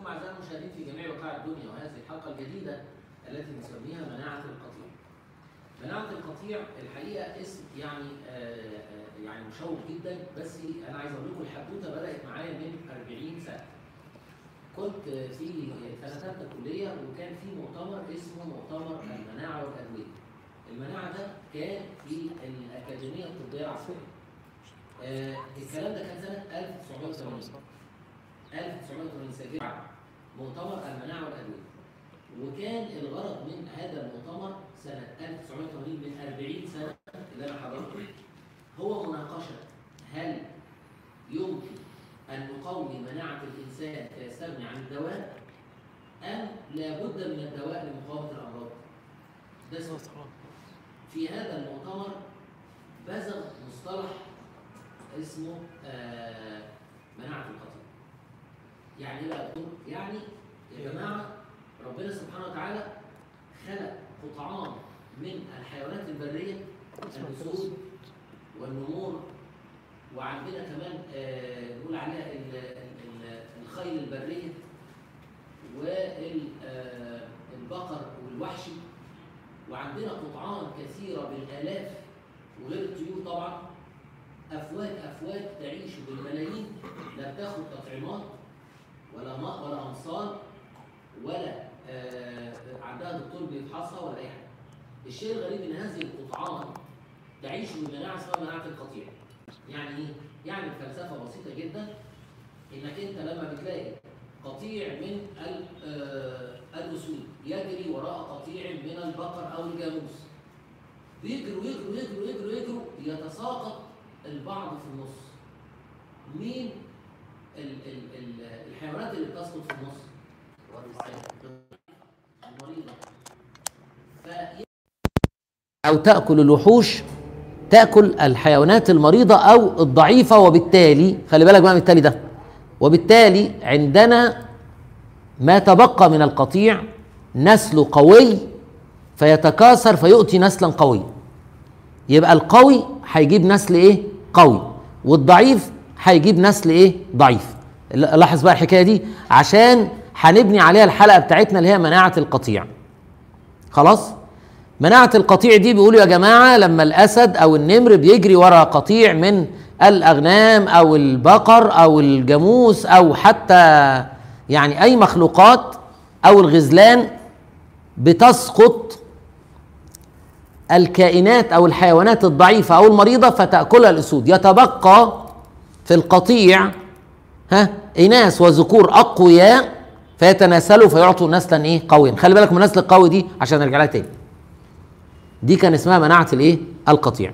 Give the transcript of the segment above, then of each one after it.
بكم اعزائي المشاهدين في جميع بقاع الدنيا وهذه الحلقه الجديده التي نسميها مناعه القطيع. مناعه القطيع الحقيقه اسم يعني آه، آه، يعني مشوق جدا بس انا عايز اقول لكم الحدوته بدات معايا من 40 سنه. كنت في سنه ثالثه كليه وكان في مؤتمر اسمه مؤتمر المناعه والادويه. المناعه ده كان في الاكاديميه الطبيه العسكريه. آه، الكلام ده كان سنه 1980 1980 سجل مؤتمر المناعه والادويه وكان الغرض من هذا المؤتمر سنه 1980 من 40 سنه اللي انا حضرته هو مناقشه هل يمكن ان نقوي مناعه الانسان فيستغني عن الدواء ام لابد من الدواء لمقاومه الامراض ده سؤال في هذا المؤتمر بزغ مصطلح اسمه آه مناعه القطيع يعني ايه بقى يا دكتور؟ يعني يا جماعه ربنا سبحانه وتعالى خلق قطعان من الحيوانات البريه الاسود والنمور وعندنا كمان آه، نقول عليها ال- ال- الخيل البريه والبقر والوحشي وعندنا قطعان كثيره بالالاف وغير الطيور طبعا افواج افواج تعيش بالملايين لا بتاخد تطعيمات ولا ماء ولا امصار ولا آه، عندها دكتور بيفحصها ولا اي حاجه. الشيء الغريب ان هذه القطعان تعيش بمناعه اسمها مناعه القطيع. يعني ايه؟ يعني الفلسفه بسيطه جدا انك انت لما بتلاقي قطيع من ال- آه، الاسود يجري وراء قطيع من البقر او الجاموس بيجروا يجروا يجروا يجروا يجروا يتساقط البعض في النص. مين ال ال ال الحيوانات اللي بتسقط في النص المريضة ف أو تأكل الوحوش تأكل الحيوانات المريضة أو الضعيفة وبالتالي خلي بالك بقى من التالي ده وبالتالي عندنا ما تبقى من القطيع نسل قوي فيتكاثر فيؤتي نسلا قويا يبقى القوي هيجيب نسل ايه قوي والضعيف هيجيب نسل ايه ضعيف ل- لاحظ بقى الحكايه دي عشان هنبني عليها الحلقه بتاعتنا اللي هي مناعه القطيع خلاص مناعه القطيع دي بيقولوا يا جماعه لما الاسد او النمر بيجري ورا قطيع من الاغنام او البقر او الجاموس او حتى يعني اي مخلوقات او الغزلان بتسقط الكائنات او الحيوانات الضعيفه او المريضه فتاكلها الاسود يتبقى في القطيع ها اناث وذكور اقوياء فيتناسلوا فيعطوا نسلا ايه قويا خلي بالك من النسل القوي دي عشان نرجع لها تاني دي كان اسمها مناعه الايه القطيع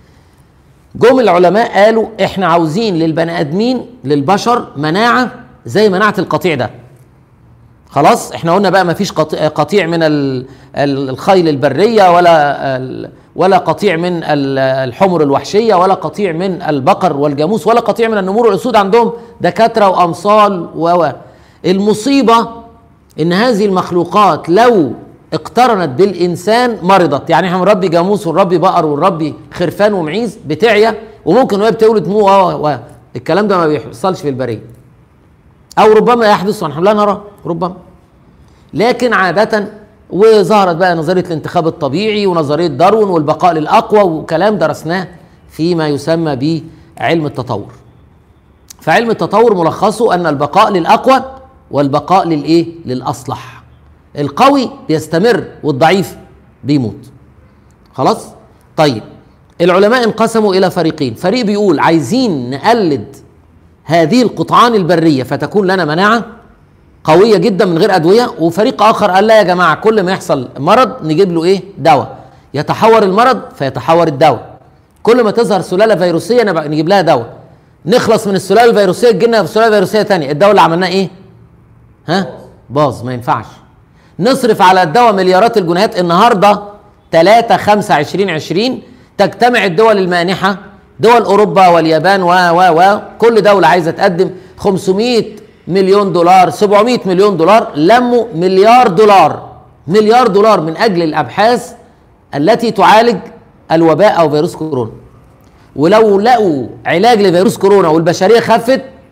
جم العلماء قالوا احنا عاوزين للبني ادمين للبشر مناعه زي مناعه القطيع ده خلاص احنا قلنا بقى ما فيش قطيع من ال- ال- الخيل البريه ولا ال- ولا قطيع من ال- الحمر الوحشيه ولا قطيع من البقر والجاموس ولا قطيع من النمور والاسود عندهم دكاتره وامصال و و. المصيبه ان هذه المخلوقات لو اقترنت بالانسان مرضت يعني احنا بنربي جاموس ونربي بقر ونربي خرفان ومعيز بتعيا وممكن وهي بتولد مو و و. الكلام ده ما بيحصلش في البريه او ربما يحدث ونحن لا نرى ربما لكن عادة وظهرت بقى نظرية الانتخاب الطبيعي ونظرية داروين والبقاء للأقوى وكلام درسناه فيما يسمى بعلم التطور فعلم التطور ملخصه أن البقاء للأقوى والبقاء للإيه؟ للأصلح القوي بيستمر والضعيف بيموت خلاص؟ طيب العلماء انقسموا إلى فريقين فريق بيقول عايزين نقلد هذه القطعان البرية فتكون لنا مناعة قوية جدا من غير أدوية وفريق آخر قال لا يا جماعة كل ما يحصل مرض نجيب له إيه دواء يتحور المرض فيتحور الدواء كل ما تظهر سلالة فيروسية نبقى نجيب لها دواء نخلص من السلالة الفيروسية تجينا سلالة فيروسية تانية الدواء اللي عملناه إيه ها باظ ما ينفعش نصرف على الدواء مليارات الجنيهات النهارده 3 5 20 20 تجتمع الدول المانحه دول اوروبا واليابان و و و كل دوله عايزه تقدم 500 مليون دولار 700 مليون دولار لموا مليار دولار مليار دولار من اجل الابحاث التي تعالج الوباء او فيروس كورونا ولو لقوا علاج لفيروس كورونا والبشريه خفت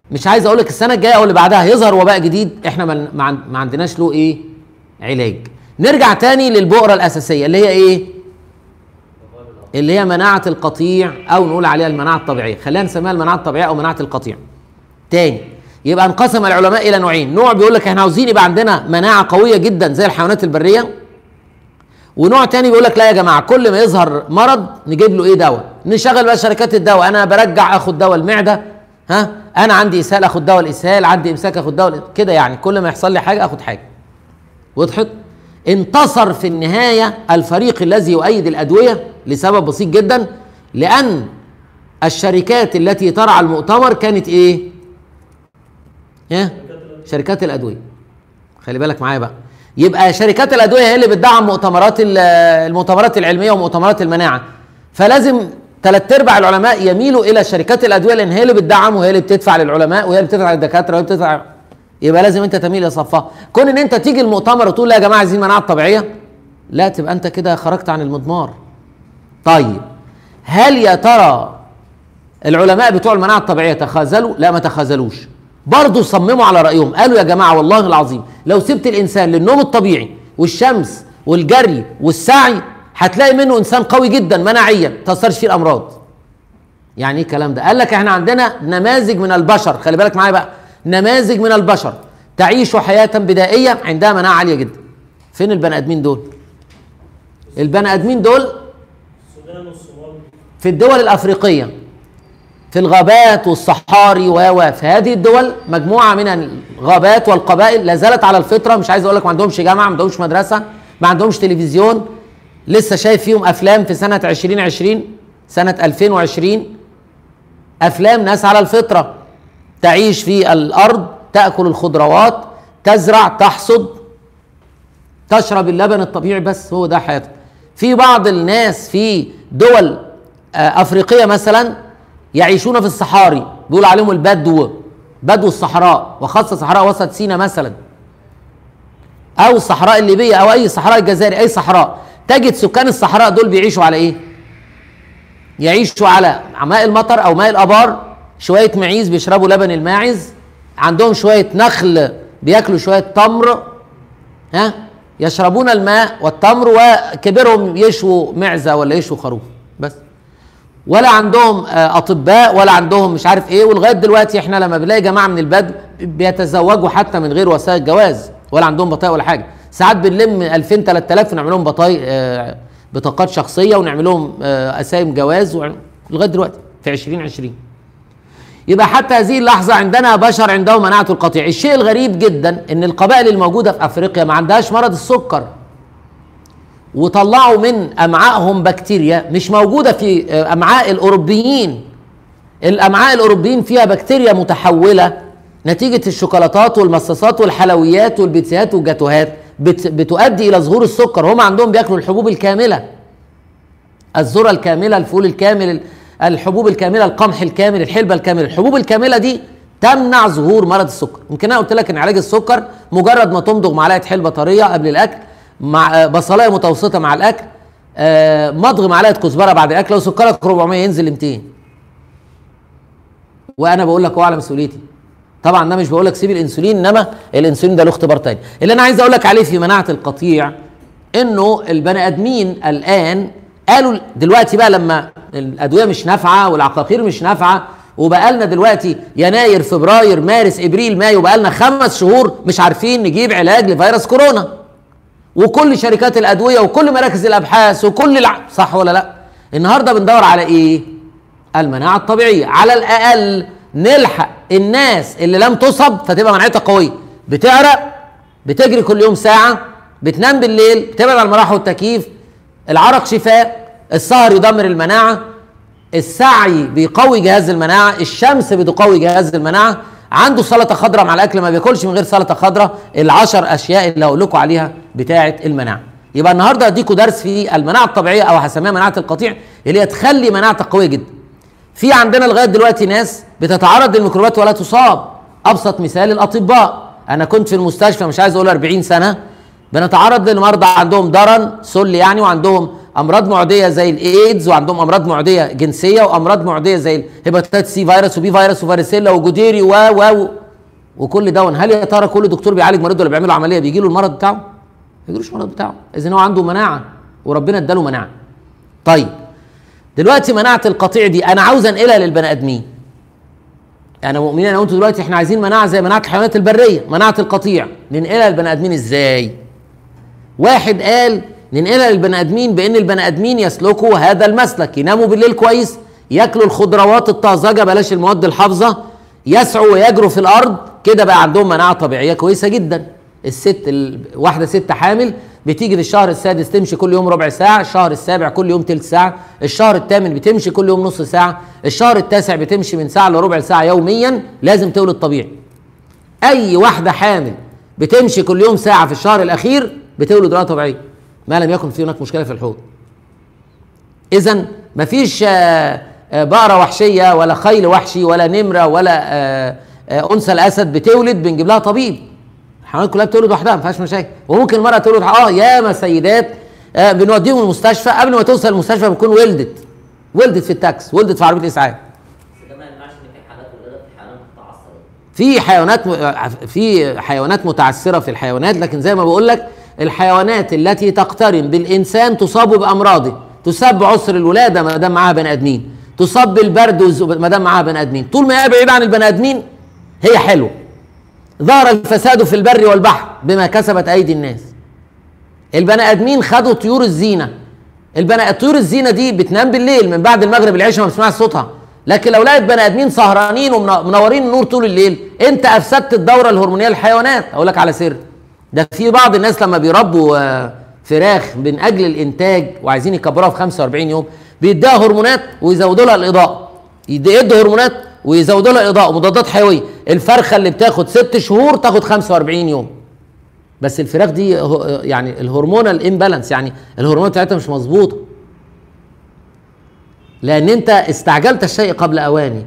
مش عايز اقول لك السنه الجايه او اللي بعدها هيظهر وباء جديد احنا ما ما عندناش له ايه علاج نرجع تاني للبؤره الاساسيه اللي هي ايه اللي هي مناعه القطيع او نقول عليها المناعه الطبيعيه خلينا نسميها المناعه الطبيعيه او مناعه القطيع تاني يبقى انقسم العلماء الى نوعين نوع بيقول لك احنا عاوزين يبقى عندنا مناعه قويه جدا زي الحيوانات البريه ونوع تاني بيقول لك لا يا جماعه كل ما يظهر مرض نجيب له ايه دواء نشغل بقى شركات الدواء انا برجع اخد دواء المعده ها انا عندي اسهال اخد دواء الاسهال عندي امساك اخد دواء كده يعني كل ما يحصل لي حاجه اخد حاجه وضحت انتصر في النهايه الفريق الذي يؤيد الادويه لسبب بسيط جدا لان الشركات التي ترعى المؤتمر كانت ايه ها شركات الادويه خلي بالك معايا بقى يبقى شركات الادويه هي اللي بتدعم مؤتمرات المؤتمرات العلميه ومؤتمرات المناعه فلازم ثلاث ارباع العلماء يميلوا الى شركات الادويه لان هي اللي بتدعم وهي اللي بتدفع للعلماء وهي اللي بتدفع للدكاتره وهي بتدفع يبقى لازم انت تميل لصفها كون ان انت تيجي المؤتمر وتقول لا يا جماعه عايزين مناعه طبيعيه لا تبقى انت كده خرجت عن المضمار طيب هل يا ترى العلماء بتوع المناعه الطبيعيه تخاذلوا لا ما تخاذلوش برضه صمموا على رايهم قالوا يا جماعه والله العظيم لو سبت الانسان للنوم الطبيعي والشمس والجري والسعي هتلاقي منه انسان قوي جدا مناعيا ما تاثرش فيه الامراض يعني ايه الكلام ده قال لك احنا عندنا نماذج من البشر خلي بالك معايا بقى نماذج من البشر تعيش حياه بدائيه عندها مناعه عاليه جدا فين البني ادمين دول البني ادمين دول في الدول الافريقيه في الغابات والصحاري و في هذه الدول مجموعه من الغابات والقبائل لا زالت على الفطره مش عايز اقول لك ما عندهمش جامعه ما عندهمش مدرسه ما عندهمش تلفزيون لسه شايف فيهم افلام في سنه 2020 سنه 2020 افلام ناس على الفطره تعيش في الارض تاكل الخضروات تزرع تحصد تشرب اللبن الطبيعي بس هو ده حياتك في بعض الناس في دول آه، افريقيه مثلا يعيشون في الصحاري بيقول عليهم البدو بدو الصحراء وخاصه صحراء وسط سينا مثلا او الصحراء الليبيه او اي صحراء الجزائر اي صحراء تجد سكان الصحراء دول بيعيشوا على ايه يعيشوا على ماء المطر او ماء الابار شويه معيز بيشربوا لبن الماعز عندهم شويه نخل بياكلوا شويه تمر ها يشربون الماء والتمر وكبرهم يشوا معزه ولا يشوا خروف بس ولا عندهم آه، اطباء ولا عندهم مش عارف ايه ولغايه دلوقتي احنا لما بنلاقي جماعه من البدو بيتزوجوا حتى من غير وسائل جواز ولا عندهم بطايق ولا حاجه ساعات بنلم 2000 3000 ونعمل لهم بطايق آه، بطاقات شخصيه ونعمل لهم آه، اسايم جواز لغايه دلوقتي في 2020 يبقى حتى هذه اللحظه عندنا بشر عندهم مناعه القطيع الشيء الغريب جدا ان القبائل الموجوده في افريقيا ما عندهاش مرض السكر وطلعوا من امعائهم بكتيريا مش موجوده في امعاء الاوروبيين الامعاء الاوروبيين فيها بكتيريا متحوله نتيجه الشوكولاتات والمصاصات والحلويات والبيتزاهات والجاتوهات بتؤدي الى ظهور السكر هم عندهم بياكلوا الحبوب الكامله الذره الكامله الفول الكامل الحبوب الكامله القمح الكامل الحلبه الكامله الحبوب الكامله دي تمنع ظهور مرض السكر يمكن انا قلت لك ان علاج السكر مجرد ما تمضغ معلقه حلبه طريه قبل الاكل مع بصلايه متوسطه مع الاكل آه مضغ معلقه كزبره بعد الاكل لو سكرك 400 ينزل ل 200 وانا بقول لك هو على مسؤوليتي طبعا ده مش بقول لك سيب الانسولين انما الانسولين ده له اختبار تاني اللي انا عايز اقول لك عليه في مناعه القطيع انه البني ادمين الان قالوا دلوقتي بقى لما الادويه مش نافعه والعقاقير مش نافعه وبقى لنا دلوقتي يناير فبراير مارس ابريل مايو بقى لنا خمس شهور مش عارفين نجيب علاج لفيروس كورونا وكل شركات الادويه وكل مراكز الابحاث وكل الع... صح ولا لا النهارده بندور على ايه المناعه الطبيعيه على الاقل نلحق الناس اللي لم تصب فتبقى مناعتها قويه بتعرق بتجري كل يوم ساعه بتنام بالليل بتبعد عن المراحل والتكييف العرق شفاء السهر يدمر المناعه السعي بيقوي جهاز المناعه الشمس بتقوي جهاز المناعه عنده سلطه خضراء مع الاكل ما بياكلش من غير سلطه خضراء العشر اشياء اللي هقول لكم عليها بتاعه المناعه يبقى النهارده اديكم درس في المناعه الطبيعيه او هسميها مناعه القطيع اللي هي تخلي مناعتك قويه جدا في عندنا لغايه دلوقتي ناس بتتعرض للميكروبات ولا تصاب ابسط مثال الاطباء انا كنت في المستشفى مش عايز اقول 40 سنه بنتعرض للمرضى عندهم درن سل يعني وعندهم امراض معديه زي الايدز وعندهم امراض معديه جنسيه وامراض معديه زي الهيباتيت سي فيروس وبي فيروس وفاريسيلا وجوديري و و وكل ده هل يا ترى كل دكتور بيعالج مريض ولا بيعمل له عمليه بيجي له المرض بتاعه؟ ما بيجيلوش المرض بتاعه اذا هو عنده مناعه وربنا اداله مناعه طيب دلوقتي مناعه القطيع دي انا عاوز انقلها للبني ادمين انا مؤمنين انا وانتوا دلوقتي احنا عايزين مناعه زي مناعه الحيوانات البريه مناعه القطيع ننقلها للبني ادمين ازاي واحد قال ننقلها للبني ادمين بان البني ادمين يسلكوا هذا المسلك يناموا بالليل كويس ياكلوا الخضروات الطازجه بلاش المواد الحافظه يسعوا ويجروا في الارض كده بقى عندهم مناعه طبيعيه كويسه جدا الست ال... واحده ست حامل بتيجي في الشهر السادس تمشي كل يوم ربع ساعه الشهر السابع كل يوم تلت ساعه الشهر الثامن بتمشي كل يوم نص ساعه الشهر التاسع بتمشي من ساعه لربع ساعه يوميا لازم تولد طبيعي اي واحده حامل بتمشي كل يوم ساعه في الشهر الاخير بتولد ولاده طبيعيه ما لم يكن في هناك مشكله في الحوض اذا مفيش آه، آه، بقره وحشيه ولا خيل وحشي ولا نمره ولا آه، انثى الاسد بتولد بنجيب لها طبيب الحيوانات كلها بتولد وحدها ما فيهاش مشاكل وممكن المراه تولد اه ياما سيدات بنوديهم المستشفى قبل ما توصل المستشفى بتكون ولدت ولدت في التاكس ولدت في عربيه الاسعاف في حيوانات في حيوانات متعثره في الحيوانات لكن زي ما بقول لك الحيوانات التي تقترن بالانسان تصاب بامراضه تصاب بعسر الولاده ما دام معاها بني ادمين تصاب بالبرد ما دام معاها بني ادمين طول ما هي بعيده عن البني ادمين هي حلوه ظهر الفساد في البر والبحر بما كسبت ايدي الناس البني ادمين خدوا طيور الزينه البني طيور الزينه دي بتنام بالليل من بعد المغرب العشاء ما بتسمعش صوتها لكن لو لقيت بني ادمين سهرانين ومنورين النور طول الليل انت افسدت الدوره الهرمونيه للحيوانات اقول لك على سر ده في بعض الناس لما بيربوا آه، فراخ من اجل الانتاج وعايزين يكبروها في 45 يوم بيديها هرمونات ويزودوا لها الاضاءه يدوا هرمونات ويزودوا لها اضاءه مضادات حيويه الفرخه اللي بتاخد ست شهور تاخد 45 يوم بس الفراخ دي يعني الهرمونال امبالانس يعني الهرمونات بتاعتها مش مظبوطه لان انت استعجلت الشيء قبل اواني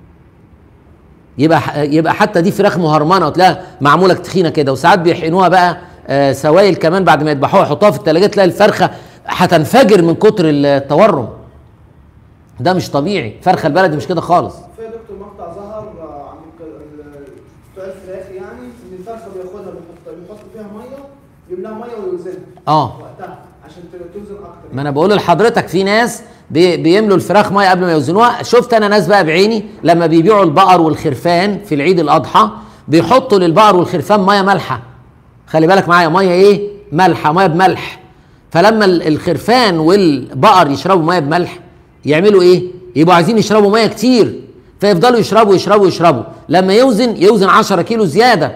يبقى يبقى حتى دي فراخ مهرمنه وتلاقيها معموله تخينه كده وساعات بيحقنوها بقى آه سوائل كمان بعد ما يذبحوها يحطوها في الثلاجه تلاقي الفرخه هتنفجر من كتر التورم ده مش طبيعي فرخه البلدي مش كده خالص في دكتور مقطع ظهر عن بتوع الفراخ يعني ان الفرخه بياخدها بيحط فيها ميه يملاها ميه ويوزنها اه وقتها عشان توزن اكتر ما انا بقول لحضرتك في ناس بيملوا الفراخ ميه قبل ما يوزنوها شفت انا ناس بقى بعيني لما بيبيعوا البقر والخرفان في العيد الاضحى بيحطوا للبقر والخرفان ميه مالحه خلي بالك معايا ميه ايه مالحه ميه بملح فلما الخرفان والبقر يشربوا ميه بملح يعملوا ايه يبقوا عايزين يشربوا ميه كتير فيفضلوا يشربوا يشربوا يشربوا لما يوزن يوزن 10 كيلو زياده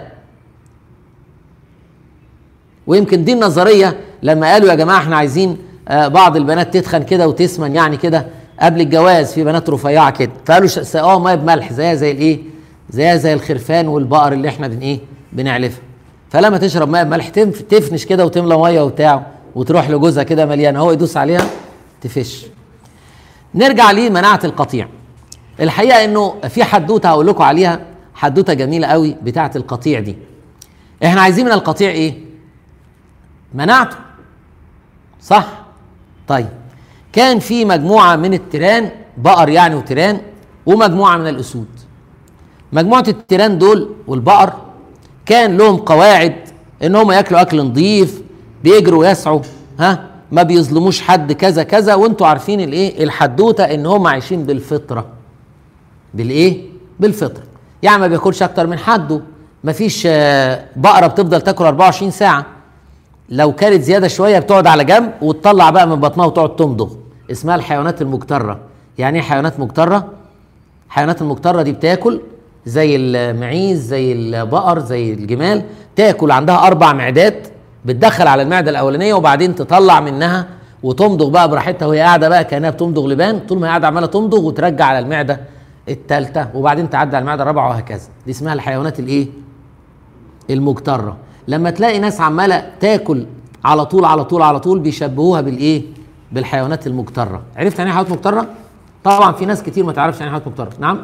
ويمكن دي النظريه لما قالوا يا جماعه احنا عايزين آه، بعض البنات تتخن كده وتسمن يعني كده قبل الجواز في بنات رفيعه كده فقالوا سقوها ميه بملح زيها زي الايه زيها زي الخرفان والبقر اللي احنا بن ايه بنعلفها فلما تشرب ميه بملح تفنش كده وتملى ميه وبتاع وتروح لجوزها كده مليانه هو يدوس عليها تفش نرجع لمناعه القطيع الحقيقه انه في حدوته هقول لكم عليها حدوته جميله قوي بتاعه القطيع دي احنا عايزين من القطيع ايه مناعته صح طيب كان في مجموعة من التيران بقر يعني وتيران ومجموعة من الأسود مجموعة التيران دول والبقر كان لهم قواعد ان هم ياكلوا اكل نظيف بيجروا ويسعوا ها ما بيظلموش حد كذا كذا وانتوا عارفين الايه الحدوته ان هم عايشين بالفطره بالايه بالفطره يعني ما بياكلش اكتر من حده ما فيش آه، بقره بتفضل تاكل 24 ساعه لو كانت زياده شويه بتقعد على جنب وتطلع بقى من بطنها وتقعد تمضغ اسمها الحيوانات المجتره يعني ايه حيوانات مجتره الحيوانات المجتره دي بتاكل زي المعيز زي البقر زي الجمال تاكل عندها اربع معدات بتدخل على المعده الاولانيه وبعدين تطلع منها وتمضغ بقى براحتها وهي قاعده بقى كانها بتمضغ لبان طول ما هي قاعده عماله تمضغ وترجع على المعده الثالثه وبعدين تعدي على المعده الرابعه وهكذا دي اسمها الحيوانات الايه المجتره لما تلاقي ناس عماله تاكل على طول على طول على طول بيشبهوها بالايه بالحيوانات المجتره عرفت يعني ايه حيوانات مجتره طبعا في ناس كتير ما تعرفش يعني ايه حيوانات مجتره نعم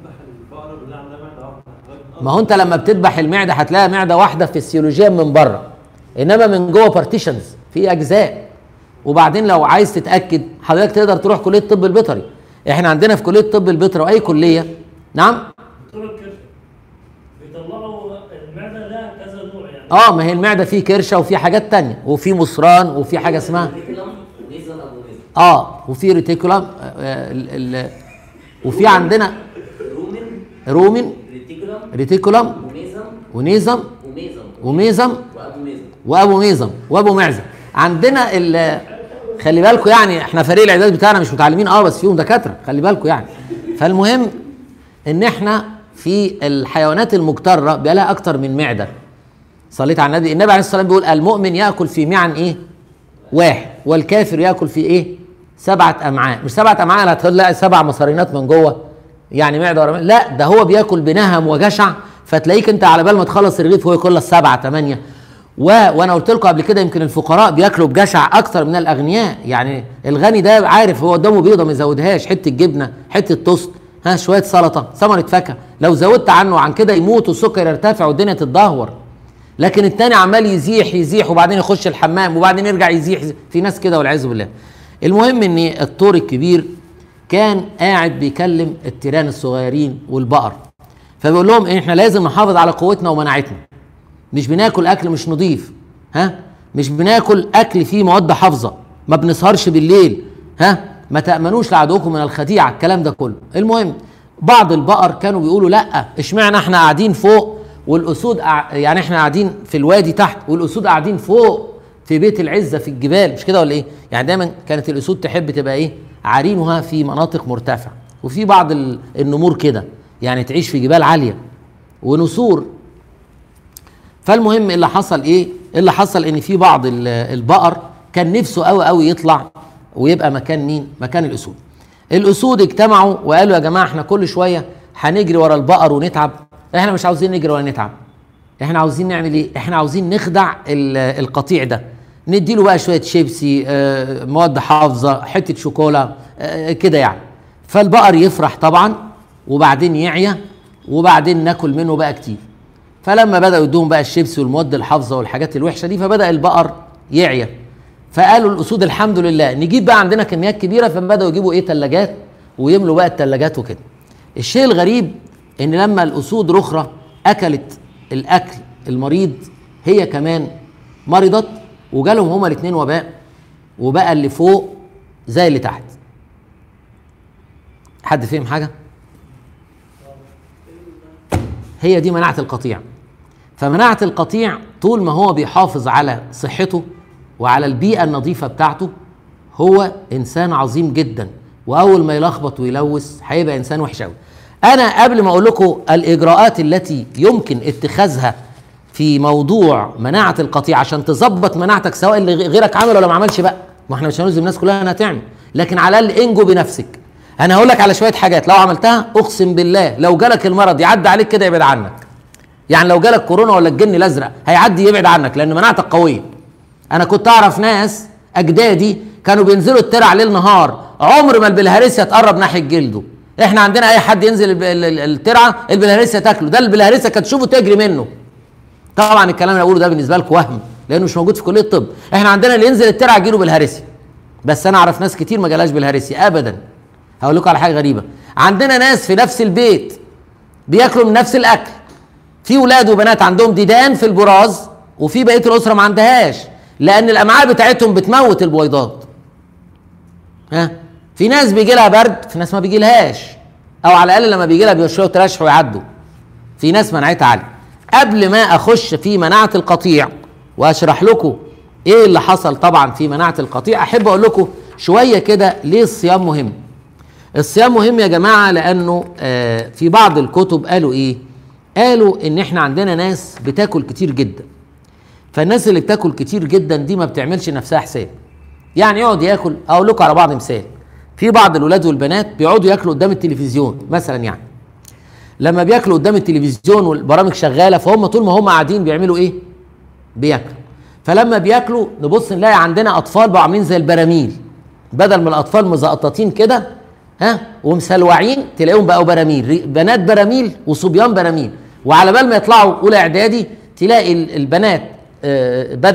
ما هو انت لما بتذبح المعده هتلاقي معده واحده فسيولوجيا من بره انما من جوه بارتيشنز في اجزاء وبعدين لو عايز تتاكد حضرتك تقدر تروح كليه الطب البيطري احنا عندنا في كليه الطب البيطري واي كليه نعم دكتور الكرشه بيطلعوا المعده لها كذا نوع يعني اه ما هي المعده فيه كرشه وفي حاجات تانية وفي مصران وفي حاجه اسمها ريتيكولم ونيزل ابو نيزل اه وفي ريتيكولم آه ال ال وفي عندنا رومن رومن ريتيكولم ريتيكولم وميزم ونيزم وميزم وميزم وابو ميزم وابو ميزم وابو معزه عندنا ال خلي بالكم يعني احنا فريق الاعداد بتاعنا مش متعلمين اه بس فيهم دكاتره خلي بالكم يعني فالمهم ان احنا في الحيوانات المجتره بقى لها اكتر من معده صليت على النبي النبي عليه الصلاه والسلام بيقول المؤمن ياكل في معن ايه واحد والكافر ياكل في ايه سبعه امعاء مش سبعه امعاء لا هتلاقي سبع مصارينات من جوه يعني معده ورا لا ده هو بياكل بنهم وجشع فتلاقيك انت على بال ما تخلص الرغيف هو ياكل لك سبعه ثمانيه و... وانا قلت لكم قبل كده يمكن الفقراء بياكلوا بجشع اكتر من الاغنياء يعني الغني ده عارف هو قدامه بيضه ما يزودهاش حته جبنه حته توست ها شويه سلطه ثمره فاكهه لو زودت عنه عن كده يموت والسكر يرتفع والدنيا تتدهور لكن التاني عمال يزيح يزيح وبعدين يخش الحمام وبعدين يرجع يزيح في ناس كده والعياذ بالله المهم ان الطور الكبير كان قاعد بيكلم التيران الصغيرين والبقر فبيقول لهم إيه احنا لازم نحافظ على قوتنا ومناعتنا مش بناكل اكل مش نضيف ها مش بناكل اكل فيه مواد حافظه ما بنسهرش بالليل ها ما تامنوش لعدوكم من الخديعه الكلام ده كله المهم بعض البقر كانوا بيقولوا لا اشمعنى احنا قاعدين فوق والاسود قاع- يعني احنا قاعدين في الوادي تحت والاسود قاعدين فوق في بيت العزه في الجبال مش كده ولا ايه يعني دايما كانت الاسود تحب تبقى ايه عرينها في مناطق مرتفعه وفي بعض ال- النمور كده يعني تعيش في جبال عاليه ونسور فالمهم اللي حصل ايه اللي حصل ان في بعض ال- البقر كان نفسه قوي قوي يطلع ويبقى مكان مين مكان الاسود الاسود اجتمعوا وقالوا يا جماعه احنا كل شويه هنجري ورا البقر ونتعب احنا مش عاوزين نجري ولا نتعب احنا عاوزين نعمل ايه احنا عاوزين نخدع ال- القطيع ده نديله بقى شويه شيبسي آه، مواد حافظه حته شوكولا آه، كده يعني فالبقر يفرح طبعا وبعدين يعيا وبعدين ناكل منه بقى كتير فلما بداوا يدوهم بقى الشيبسي والمواد الحافظه والحاجات الوحشه دي فبدا البقر يعيا فقالوا الاسود الحمد لله نجيب بقى عندنا كميات كبيره فبداوا يجيبوا ايه ثلاجات ويملوا بقى الثلاجات وكده الشيء الغريب ان لما الاسود الاخرى اكلت الاكل المريض هي كمان مرضت وجالهم هما الاثنين وباء وبقى اللي فوق زي اللي تحت حد فهم حاجه هي دي مناعه القطيع فمناعه القطيع طول ما هو بيحافظ على صحته وعلى البيئه النظيفه بتاعته هو انسان عظيم جدا واول ما يلخبط ويلوث هيبقى انسان وحش قوي انا قبل ما اقول لكم الاجراءات التي يمكن اتخاذها في موضوع مناعه القطيع عشان تظبط مناعتك سواء اللي غيرك عمل ولا ما عملش بقى ما احنا مش هنلزم الناس كلها انها تعمل لكن على الاقل انجو بنفسك انا هقول لك على شويه حاجات لو عملتها اقسم بالله لو جالك المرض يعدي عليك كده يبعد عنك يعني لو جالك كورونا ولا الجن الازرق هيعدي يبعد عنك لان مناعتك قويه انا كنت اعرف ناس اجدادي كانوا بينزلوا الترع ليل نهار عمر ما البلهارسيا تقرب ناحيه جلده احنا عندنا اي حد ينزل الب- ال- ال- الترعه البلهارسيا تاكله ده البلهارسيا كانت تشوفه تجري منه طبعا الكلام اللي بقوله ده بالنسبه لكم وهم لانه مش موجود في كليه الطب احنا عندنا اللي ينزل الترعه يجيله بالهارسيا بس انا اعرف ناس كتير ما جالهاش بالهارسيا ابدا هقول لكم على حاجه غريبه عندنا ناس في نفس البيت بياكلوا من نفس الاكل في ولاد وبنات عندهم ديدان في البراز وفي بقيه الاسره ما عندهاش لان الامعاء بتاعتهم بتموت البويضات ها في ناس بيجي لها برد في ناس ما بيجي لهاش او على الاقل لما بيجي لها بيشربوا ترشح ويعدوا في ناس مناعتها عاليه قبل ما اخش في مناعه القطيع واشرح لكم ايه اللي حصل طبعا في مناعه القطيع احب اقول لكم شويه كده ليه الصيام مهم الصيام مهم يا جماعه لانه آه في بعض الكتب قالوا ايه قالوا ان احنا عندنا ناس بتاكل كتير جدا فالناس اللي بتاكل كتير جدا دي ما بتعملش نفسها حساب يعني يقعد ياكل اقول لكم على بعض مثال في بعض الولاد والبنات بيقعدوا ياكلوا قدام التلفزيون مثلا يعني لما بياكلوا قدام التلفزيون والبرامج شغاله فهم طول ما هم قاعدين بيعملوا ايه بياكلوا فلما بياكلوا نبص نلاقي عندنا اطفال بقوا عاملين زي البراميل بدل ما الاطفال مزقططين كده ها ومسلوعين تلاقيهم بقوا براميل ري- بنات براميل وصبيان براميل وعلى بال ما يطلعوا اولى اعدادي تلاقي ال- البنات آه، بدات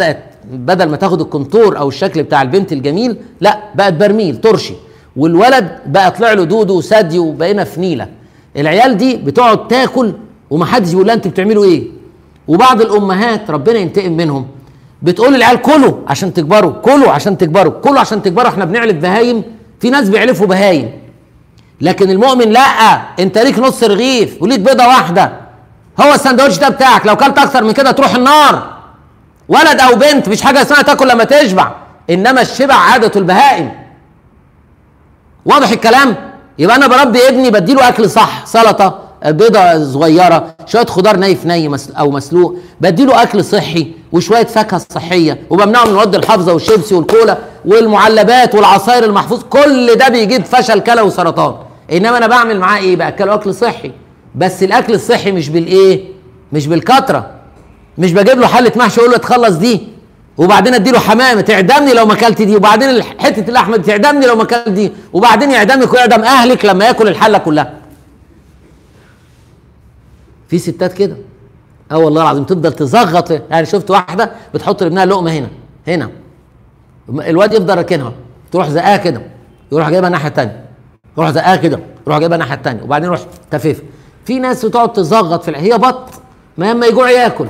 بدل ما تاخد الكونتور او الشكل بتاع البنت الجميل لا بقت برميل ترشي والولد بقى طلع له دودو وثدي وبقينا في نيله العيال دي بتقعد تاكل ومحدش بيقول لها انتوا بتعملوا ايه وبعض الامهات ربنا ينتقم منهم بتقول للعيال كلوا عشان تكبروا كلوا عشان تكبروا كلوا عشان تكبروا احنا بنعلف بهايم في ناس بيعلفوا بهايم لكن المؤمن لا انت ليك نص رغيف وليك بيضه واحده هو السندوتش ده بتاعك لو كلت اكتر من كده تروح النار ولد او بنت مش حاجه اسمها تاكل لما تشبع انما الشبع عاده البهائم واضح الكلام يبقى انا بربي ابني بديله اكل صح سلطه بيضه صغيره شويه خضار ني في ني مس- او مسلوق بديله اكل صحي وشويه فاكهه صحيه وبمنعه من مواد الحافظه والشيبسي والكولا والمعلبات والعصاير المحفوظ كل ده بيجيب فشل كلى وسرطان انما انا بعمل معاه ايه باكله اكل صحي بس الاكل الصحي مش بالايه مش بالكتره مش بجيب له حله محشي اقول له تخلص دي وبعدين اديله حمامه تعدمني لو ما اكلت دي وبعدين الح- حته اللحمه دي تعدمني لو ما اكلت دي وبعدين يعدمك ويعدم اهلك لما ياكل الحله كلها في ستات كده اه والله العظيم تفضل تزغط يعني شفت واحده بتحط لابنها لقمه هنا هنا الواد يفضل راكنها تروح زقاها كده يروح جايبها الناحيه الثانيه يروح زقاها كده يروح جايبها الناحيه الثانيه وبعدين يروح تفيفها في ناس بتقعد تزغط في الع- هي بط ما اما يجوع ياكل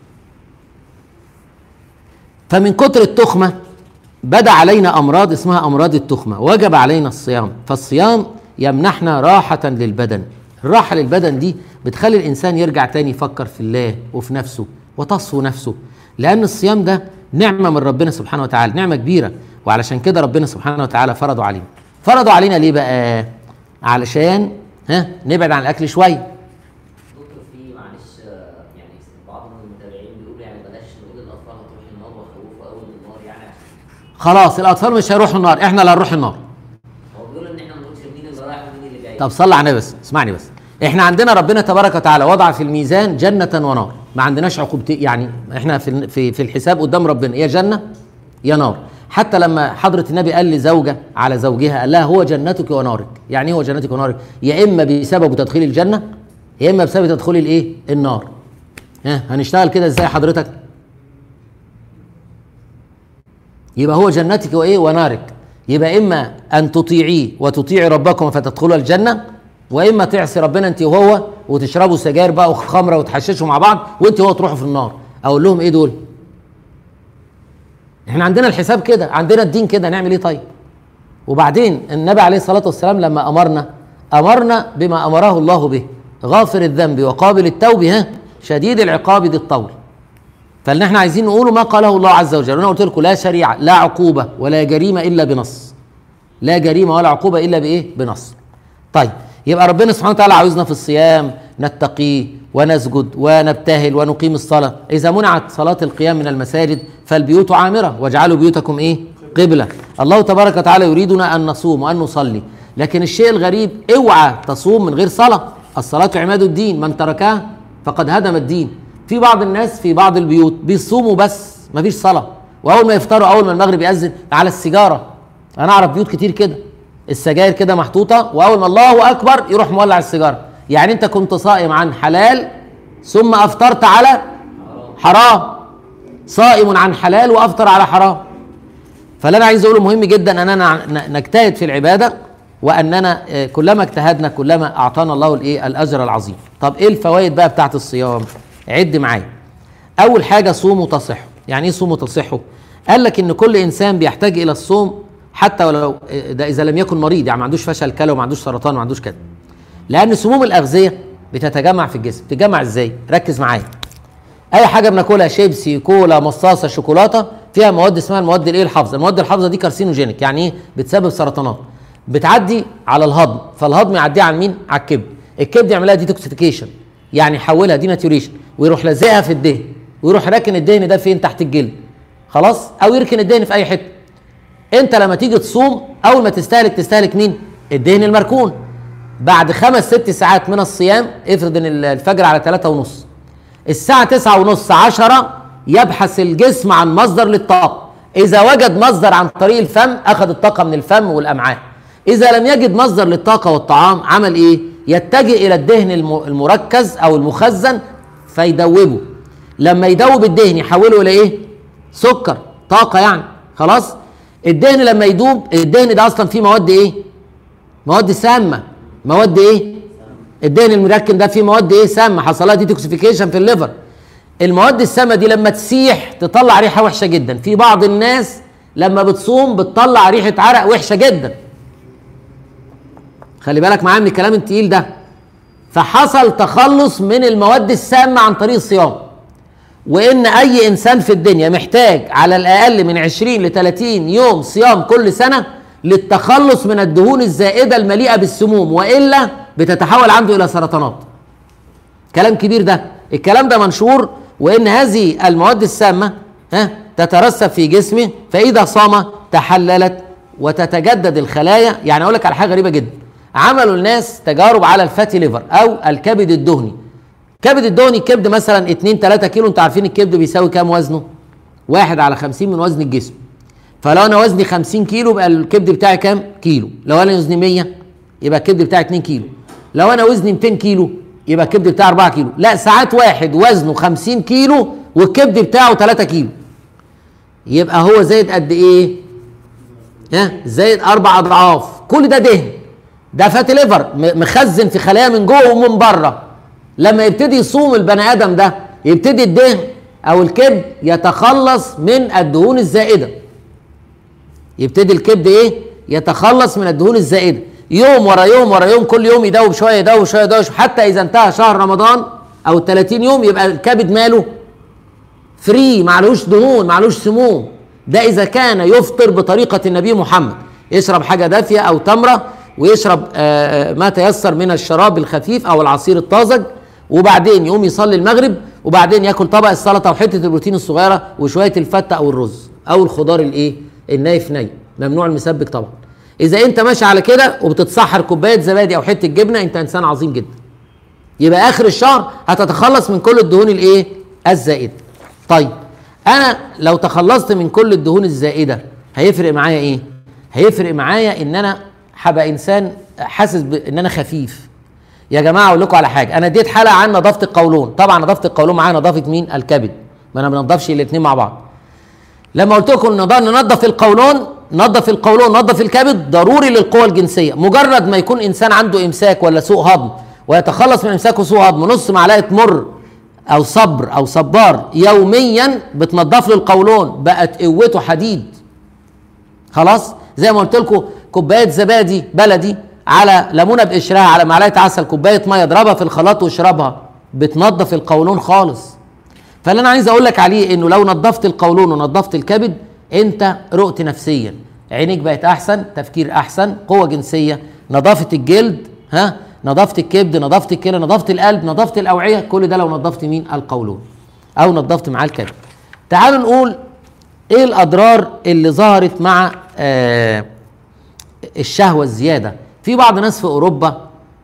فمن كتر التخمه بدا علينا امراض اسمها امراض التخمه وجب علينا الصيام فالصيام يمنحنا راحه للبدن الراحه للبدن دي بتخلي الانسان يرجع تاني يفكر في الله وفي نفسه وتصفو نفسه لان الصيام ده نعمه من ربنا سبحانه وتعالى نعمه كبيره وعلشان كده ربنا سبحانه وتعالى فرضوا علينا فرضوا علينا ليه بقى علشان ها نبعد عن الاكل شويه دكتور في معلش آه، يعني بعض من المتابعين بيقولوا يعني بلاش نقول الاطفال هتروح النار وخوفوا قوي من النار يعني عشان خلاص الاطفال مش هيروحوا النار احنا اللي هنروح النار هو بيقول ان احنا ما نقولش مين اللي رايح ومين اللي جاي طب صلي على النبي بس اسمعني بس احنا عندنا ربنا تبارك وتعالى وضع في الميزان جنة ونار ما عندناش عقوبتين يعني احنا في في في الحساب قدام ربنا يا جنة يا نار حتى لما حضرة النبي قال لزوجة على زوجها قال لها هو جنتك ونارك يعني ايه هو جنتك ونارك يا اما بسبب تدخيل الجنة يا اما بسبب تدخل الايه النار ها هنشتغل كده ازاي حضرتك يبقى هو جنتك وايه ونارك يبقى اما ان تطيعيه وتطيعي ربكم فتدخلوا الجنه واما تعصي ربنا انت وهو وتشربوا سجاير بقى وخمره وتحششوا مع بعض وانت وهو تروحوا في النار اقول لهم ايه دول احنا عندنا الحساب كده عندنا الدين كده نعمل ايه طيب وبعدين النبي عليه الصلاه والسلام لما امرنا امرنا بما امره الله به غافر الذنب وقابل التوب ها شديد العقاب ذي الطول فاللي احنا عايزين نقوله ما قاله الله عز وجل وانا قلت لكم لا شريعه لا عقوبه ولا جريمه الا بنص لا جريمه ولا عقوبه الا بايه بنص طيب يبقى ربنا سبحانه وتعالى عاوزنا في الصيام نتقيه ونسجد ونبتهل ونقيم الصلاه اذا منعت صلاه القيام من المساجد فالبيوت عامره واجعلوا بيوتكم ايه قبله الله تبارك وتعالى يريدنا ان نصوم وان نصلي لكن الشيء الغريب اوعى تصوم من غير صلاه الصلاه عماد الدين من تركها فقد هدم الدين في بعض الناس في بعض البيوت بيصوموا بس مفيش صلاه واول ما يفطروا اول ما المغرب يأذن على السيجاره انا اعرف بيوت كتير كده السجاير كده محطوطه واول ما الله اكبر يروح مولع السيجاره يعني انت كنت صائم عن حلال ثم افطرت على حرام صائم عن حلال وافطر على حرام فاللي انا عايز اقوله مهم جدا اننا ن- نجتهد في العباده واننا آه، كلما اجتهدنا كلما اعطانا الله الايه الاجر العظيم طب ايه الفوائد بقى بتاعت الصيام عد معايا اول حاجه صوموا تصحوا يعني ايه صوموا تصحوا قال لك ان كل انسان بيحتاج الى الصوم حتى ولو آه، ده اذا لم يكن مريض يعني ما عندوش فشل كلى وما عندوش سرطان وما عندوش كده لان سموم الاغذيه بتتجمع في الجسم بتتجمع ازاي ركز معايا اي حاجه بناكلها شيبسي كولا مصاصه شوكولاته فيها مواد اسمها المواد الايه الحافظه المواد الحافظه دي كارسينوجينيك يعني ايه بتسبب سرطانات بتعدي على الهضم فالهضم يعديها على مين على الكبد الكبد يعملها ديتوكسيفيكيشن يعني يحولها ديناتوريشن ويروح لازقها في الدهن ويروح راكن الدهن ده فين تحت الجلد خلاص او يركن الدهن في اي حته انت لما تيجي تصوم اول ما تستهلك تستهلك مين الدهن المركون بعد خمس ست ساعات من الصيام افرض ان الفجر على ثلاثة ونص الساعة تسعة ونص عشرة يبحث الجسم عن مصدر للطاقة إذا وجد مصدر عن طريق الفم أخذ الطاقة من الفم والأمعاء إذا لم يجد مصدر للطاقة والطعام عمل إيه؟ يتجه إلى الدهن الم- المركز أو المخزن فيدوبه لما يدوب الدهن يحوله إلى إيه؟ سكر طاقه يعني خلاص الدهن لما يدوب الدهن ده اصلا فيه مواد ايه مواد سامه مواد ايه الدهن المركب ده فيه مواد ايه سامه حصل لها ديتوكسيفيكيشن في الليفر المواد السامه دي لما تسيح تطلع ريحه وحشه جدا في بعض الناس لما بتصوم بتطلع ريحه عرق وحشه جدا خلي بالك معايا من الكلام التقيل ده فحصل تخلص من المواد السامه عن طريق الصيام وان اي انسان في الدنيا محتاج على الاقل من 20 ل 30 يوم صيام كل سنه للتخلص من الدهون الزائده المليئه بالسموم والا بتتحول عنده الى سرطانات كلام كبير ده الكلام ده منشور وان هذه المواد السامه ها تترسب في جسمه فاذا صام تحللت وتتجدد الخلايا يعني اقول لك على حاجه غريبه جدا عملوا الناس تجارب على الفاتي ليفر او الكبد الدهني كبد الدهني الكبد مثلا 2 3 كيلو انتوا عارفين الكبد بيساوي كام وزنه؟ واحد على 50 من وزن الجسم فلو انا وزني 50 كيلو يبقى الكبد بتاعي كام؟ كيلو لو انا وزني 100 يبقى الكبد بتاعي 2 كيلو لو انا وزني 200 كيلو يبقى الكبد بتاعي 4 كيلو لا ساعات واحد وزنه 50 كيلو والكبد بتاعه 3 كيلو يبقى هو زايد قد ايه؟ ها زايد اربع اضعاف كل ده دهن ده فاتي ليفر م- مخزن في خلايا من جوه ومن بره لما يبتدي يصوم البني ادم ده يبتدي الدهن او الكبد يتخلص من الدهون الزائده يبتدي الكبد ايه يتخلص من الدهون الزائده يوم ورا يوم ورا يوم كل يوم يدوب شويه يدوب شويه يدوب شوية حتى اذا انتهى شهر رمضان او ال 30 يوم يبقى الكبد ماله فري معلوش دهون معلوش سموم ده اذا كان يفطر بطريقه النبي محمد يشرب حاجه دافيه او تمره ويشرب آه، آه، ما تيسر من الشراب الخفيف او العصير الطازج وبعدين يقوم يصلي المغرب وبعدين ياكل طبق السلطه وحته البروتين الصغيره وشويه الفته او الرز او الخضار الايه النايف ني ممنوع المسبك طبعا اذا انت ماشي على كده وبتتسحر كوبايه زبادي او حته جبنه انت انسان عظيم جدا يبقى اخر الشهر هتتخلص من كل الدهون الايه الزائده طيب انا لو تخلصت من كل الدهون الزائده هيفرق معايا ايه هيفرق معايا ان انا هبقى انسان حاسس بان انا خفيف يا جماعه اقول لكم على حاجه انا اديت حلقه عن نظافه القولون طبعا نظافه القولون معايا نظافه مين الكبد ما انا ما بنضفش الاثنين مع بعض لما قلت لكم نض- ننظف القولون نظف القولون نظف الكبد ضروري للقوة الجنسية مجرد ما يكون إنسان عنده إمساك ولا سوء هضم ويتخلص من إمساك وسوء هضم نص معلقة مر أو صبر أو صبار يوميا بتنضف له القولون بقت قوته حديد خلاص زي ما قلت لكم كوبايه زبادي بلدي على ليمونه بقشرها على معلقه عسل كوبايه ميه اضربها في الخلاط واشربها بتنظف القولون خالص فاللي انا عايز اقول لك عليه انه لو نظفت القولون ونظفت الكبد انت رقت نفسيا عينيك بقت احسن تفكير احسن قوه جنسيه نظافه الجلد ها نظافه الكبد نظافه الكلى نظافه القلب نظافه الاوعيه كل ده لو نظفت مين القولون او نظفت معاه الكبد تعالوا نقول ايه الاضرار اللي ظهرت مع آه الشهوه الزياده في بعض ناس في اوروبا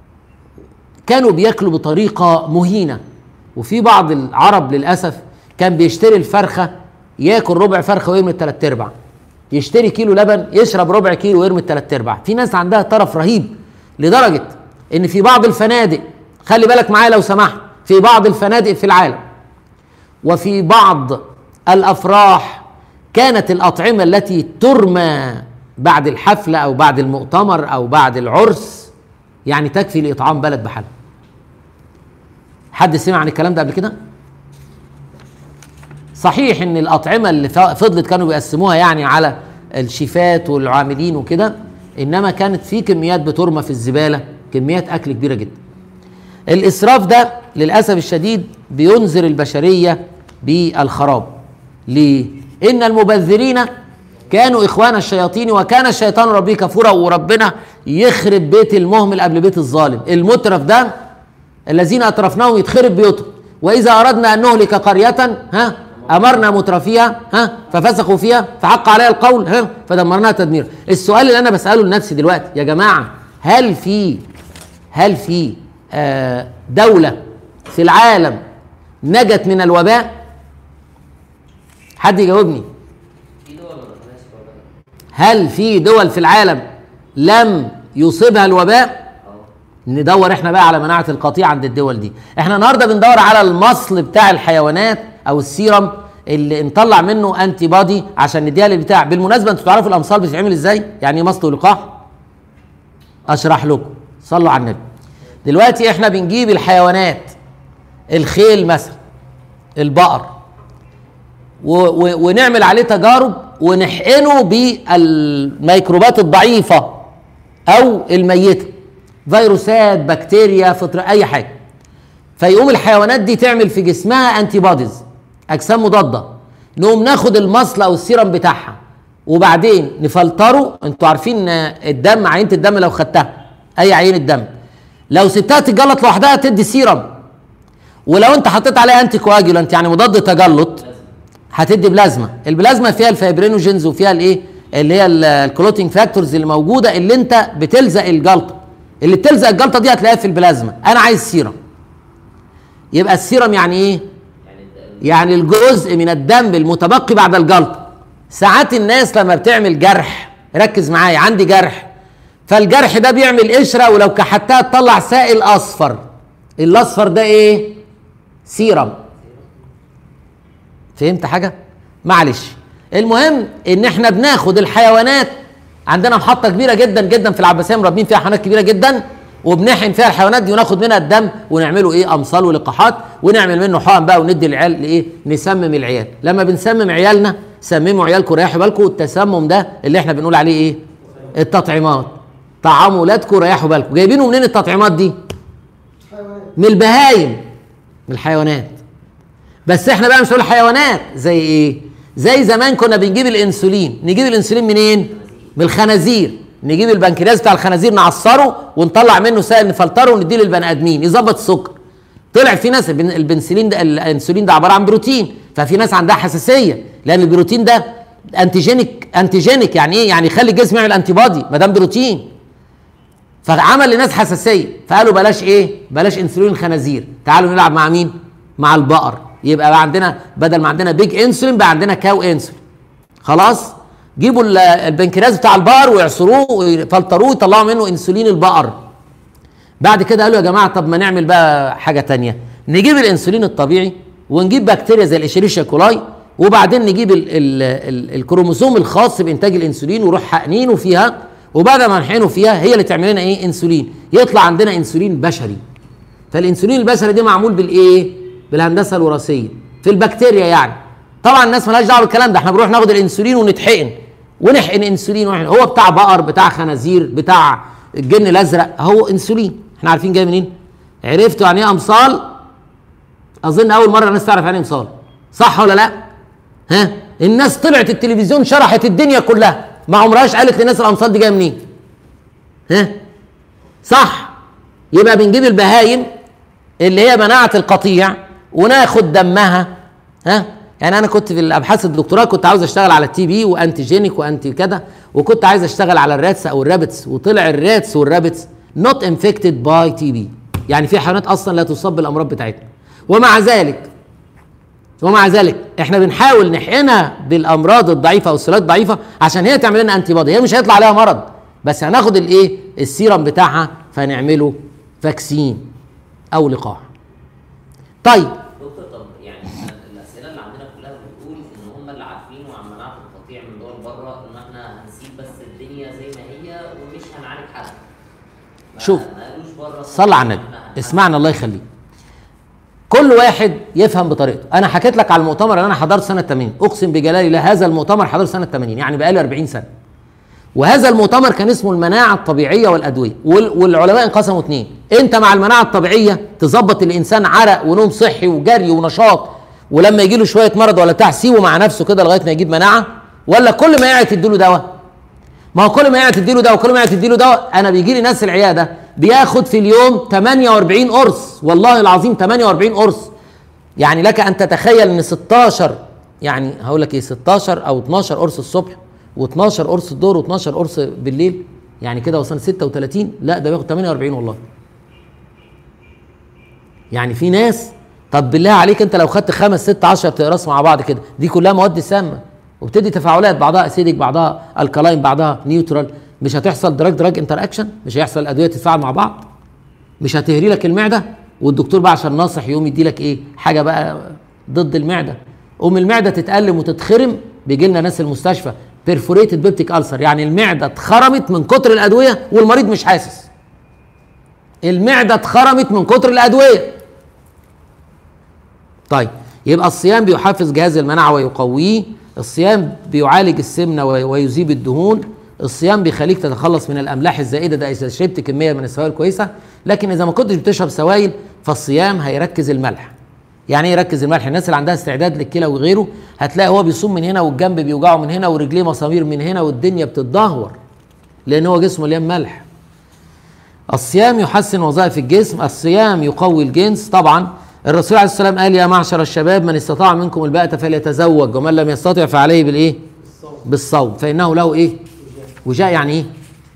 كانوا بياكلوا بطريقه مهينه وفي بعض العرب للاسف كان بيشتري الفرخه ياكل ربع فرخه ويرمي الثلاث ارباع يشتري كيلو لبن يشرب ربع كيلو ويرمي الثلاث ارباع في ناس عندها طرف رهيب لدرجه ان في بعض الفنادق خلي بالك معايا لو سمحت في بعض الفنادق في العالم وفي بعض الافراح كانت الاطعمه التي ترمى بعد الحفله او بعد المؤتمر او بعد العرس يعني تكفي لاطعام بلد بحالها حد سمع عن الكلام ده قبل كده صحيح ان الاطعمه اللي ف- فضلت كانوا بيقسموها يعني على الشيفات والعاملين وكده انما كانت في كميات بترمى في الزباله كميات اكل كبيره جدا الاسراف ده للاسف الشديد بينذر البشريه بالخراب ليه ان المبذرين كانوا اخوان الشياطين وكان الشيطان ربي كفورا وربنا يخرب بيت المهمل قبل بيت الظالم المترف ده الذين اترفناهم يتخرب بيوتهم واذا اردنا ان نهلك قريه ها امرنا مترفيها ها ففسقوا فيها فحق عليها القول ها فدمرناها تدميرا السؤال اللي انا بساله لنفسي دلوقتي يا جماعه هل في هل في آه دوله في العالم نجت من الوباء حد يجاوبني في دول ما دخلناش في الوباء هل في دول في العالم لم يصيبها الوباء اه ندور احنا بقى على مناعه القطيع عند الدول دي احنا النهارده بندور على المصل بتاع الحيوانات او السيرم اللي نطلع منه انتي بادي عشان نديها للبتاع بالمناسبه انتوا تعرفوا الامصال بتتعمل ازاي يعني ايه مصل ولقاح اشرح لكم صلوا على النبي دلوقتي احنا بنجيب الحيوانات الخيل مثلا البقر و و ونعمل عليه تجارب ونحقنه بالميكروبات الضعيفه او الميته فيروسات بكتيريا فطر اي حاجه فيقوم الحيوانات دي تعمل في جسمها انتي بوديز اجسام مضاده نقوم ناخد المصل او السيرم بتاعها وبعدين نفلتره انتوا عارفين الدم عينه الدم لو خدتها اي عينه دم لو سبتها تتجلط لوحدها تدي سيرم ولو انت حطيت عليها انتي كواجولانت يعني مضاد تجلط هتدي بلازما البلازما فيها الفيبرينوجينز وفيها الايه اللي هي الكلوتينج فاكتورز اللي موجوده اللي انت بتلزق الجلطه اللي بتلزق الجلطه دي هتلاقيها في البلازما انا عايز سيرم يبقى السيرم يعني ايه يعني الد- يعني الجزء من الدم المتبقي بعد الجلطه ساعات الناس لما بتعمل جرح ركز معايا عندي جرح فالجرح ده بيعمل قشره ولو كحتها تطلع سائل اصفر الاصفر ده ايه سيرم فهمت حاجه معلش المهم ان احنا بناخد الحيوانات عندنا محطه كبيره جدا جدا في العباسيه مربين فيها حيوانات كبيره جدا وبنحقن فيها الحيوانات دي وناخد منها الدم ونعمله ايه امصال ولقاحات ونعمل منه حقن بقى وندي العيال لايه نسمم العيال لما بنسمم عيالنا سمموا عيالكم ريحوا بالكم والتسمم ده اللي احنا بنقول عليه ايه التطعيمات طعموا ولادكم ريحوا بالكم جايبينه منين التطعيمات دي حيوانات من البهايم من الحيوانات بس احنا بقى مش هنقول حيوانات زي ايه زي زمان كنا بنجيب الانسولين نجيب الانسولين منين من الخنازير نجيب البنكرياس بتاع الخنازير نعصره ونطلع منه سائل نفلتره ونديه للبني ادمين يظبط السكر طلع في ناس البن- البنسلين ده الانسولين ده عباره عن بروتين ففي ناس عندها حساسيه لان البروتين ده انتيجينيك انتيجينيك يعني ايه يعني يخلي الجسم يعمل انتي بادي ما دام بروتين فعمل لناس حساسيه فقالوا بلاش ايه بلاش انسولين الخنازير تعالوا نلعب مع مين مع البقر يبقى بقى عندنا بدل ما عندنا بيج انسولين بقى عندنا كاو انسولين خلاص جيبوا ال- البنكرياس بتاع البقر ويعصروه ويفلتروه ويطلعوا منه انسولين البقر بعد كده قالوا يا جماعه طب ما نعمل بقى حاجه تانية نجيب الانسولين الطبيعي ونجيب بكتيريا زي الاشيريشيا كولاي وبعدين نجيب ال ال ال الكروموسوم الخاص بانتاج الانسولين ونروح حقنينه فيها وبعد ما نحقنه فيها هي اللي تعمل لنا ايه انسولين يطلع عندنا انسولين بشري فالانسولين البشري ده معمول بالايه بالهندسه الوراثيه في البكتيريا يعني طبعا الناس مالهاش دعوه بالكلام ده احنا بنروح ناخد الانسولين ونتحقن ونحقن انسولين ونحقن. هو بتاع بقر بتاع خنازير بتاع الجن الازرق هو انسولين احنا عارفين جاي منين عرفتوا يعني ايه امصال اظن اول مره الناس تعرف يعني ايه امصال صح ولا لا ها الناس طلعت التلفزيون شرحت الدنيا كلها ما عمرهاش قالت للناس الامصال دي جايه منين ها صح يبقى بنجيب البهايم اللي هي مناعه القطيع وناخد دمها ها يعني انا كنت في الابحاث الدكتوراه كنت عاوز اشتغل على التي بي وانتيجينيك وانتي كده وكنت عايز اشتغل على الراتس او الرابتس وطلع الراتس والرابتس نوت انفكتد باي تي بي يعني في حيوانات اصلا لا تصاب بالامراض بتاعتنا ومع ذلك ومع ذلك احنا بنحاول نحقنها بالامراض الضعيفه او السلالات الضعيفه عشان هي تعمل لنا انتي بودي هي مش هيطلع عليها مرض بس هناخد الايه السيرم بتاعها فنعمله فاكسين او لقاح طيب دكتور طب يعني إحنا الاسئله اللي عندنا كلها بتقول ان هم اللي عارفينه عن مناعه القطيع من دول بره ان احنا هنسيب بس الدنيا زي ما هي ومش هنعالج حد ما- شوف، ما قالوش بره صلى على النبي إحنا هنعالج. اسمعنا الله يخليك كل واحد يفهم بطريقته انا حكيت لك على المؤتمر اللي انا حضرت سنه 80 اقسم بجلال الله هذا المؤتمر حضرت سنه 80 يعني بقالي 40 سنه وهذا المؤتمر كان اسمه المناعه الطبيعيه والادويه وال- والعلماء انقسموا اثنين انت مع المناعه الطبيعيه تظبط الانسان عرق ونوم صحي وجري ونشاط ولما يجي له شويه مرض ولا بتاع سيبه مع نفسه كده لغايه ما يجيب مناعه ولا كل ما يقعد تديله دواء ما هو كل ما يقعد تديله دواء وكل ما يقعد تديله دواء انا بيجي لي ناس العياده بياخد في اليوم 48 قرص والله العظيم 48 قرص يعني لك ان تتخيل ان 16 يعني هقول لك ايه 16 او 12 قرص الصبح و12 قرص الظهر و12 قرص بالليل يعني كده وصلنا 36 لا ده بياخد 48 والله يعني في ناس طب بالله عليك انت لو خدت خمس ست 10 اقراص مع بعض كده دي كلها مواد سامه وبتدي تفاعلات بعضها اسيدك بعضها الكلاين بعضها نيوترال مش هتحصل دراج دراج انتر اكشن مش هيحصل الادويه تتفاعل مع بعض مش هتهري لك المعده والدكتور بقى عشان ناصح يقوم يدي لك ايه حاجه بقى ضد المعده قوم المعده تتألم وتتخرم بيجي لنا ناس المستشفى بيرفوريتد بيبتيك ألسر يعني المعده اتخرمت من كتر الادويه والمريض مش حاسس المعده اتخرمت من كتر الادويه طيب يبقى الصيام بيحفز جهاز المناعه ويقويه الصيام بيعالج السمنه وي- ويذيب الدهون الصيام بيخليك تتخلص من الاملاح الزائده ده اذا شربت كميه من السوائل كويسه لكن اذا ما كنتش بتشرب سوائل فالصيام هيركز الملح يعني ايه يركز الملح الناس اللي عندها استعداد للكلى وغيره هتلاقي هو بيصوم من هنا والجنب بيوجعه من هنا ورجليه مسامير من هنا والدنيا بتتدهور لان هو جسمه مليان ملح الصيام يحسن وظائف الجسم الصيام يقوي الجنس طبعا الرسول عليه الصلاه والسلام قال يا معشر الشباب من استطاع منكم الباءة فليتزوج ومن لم يستطع فعليه بالايه بالصوم فانه له ايه وجاء يعني ايه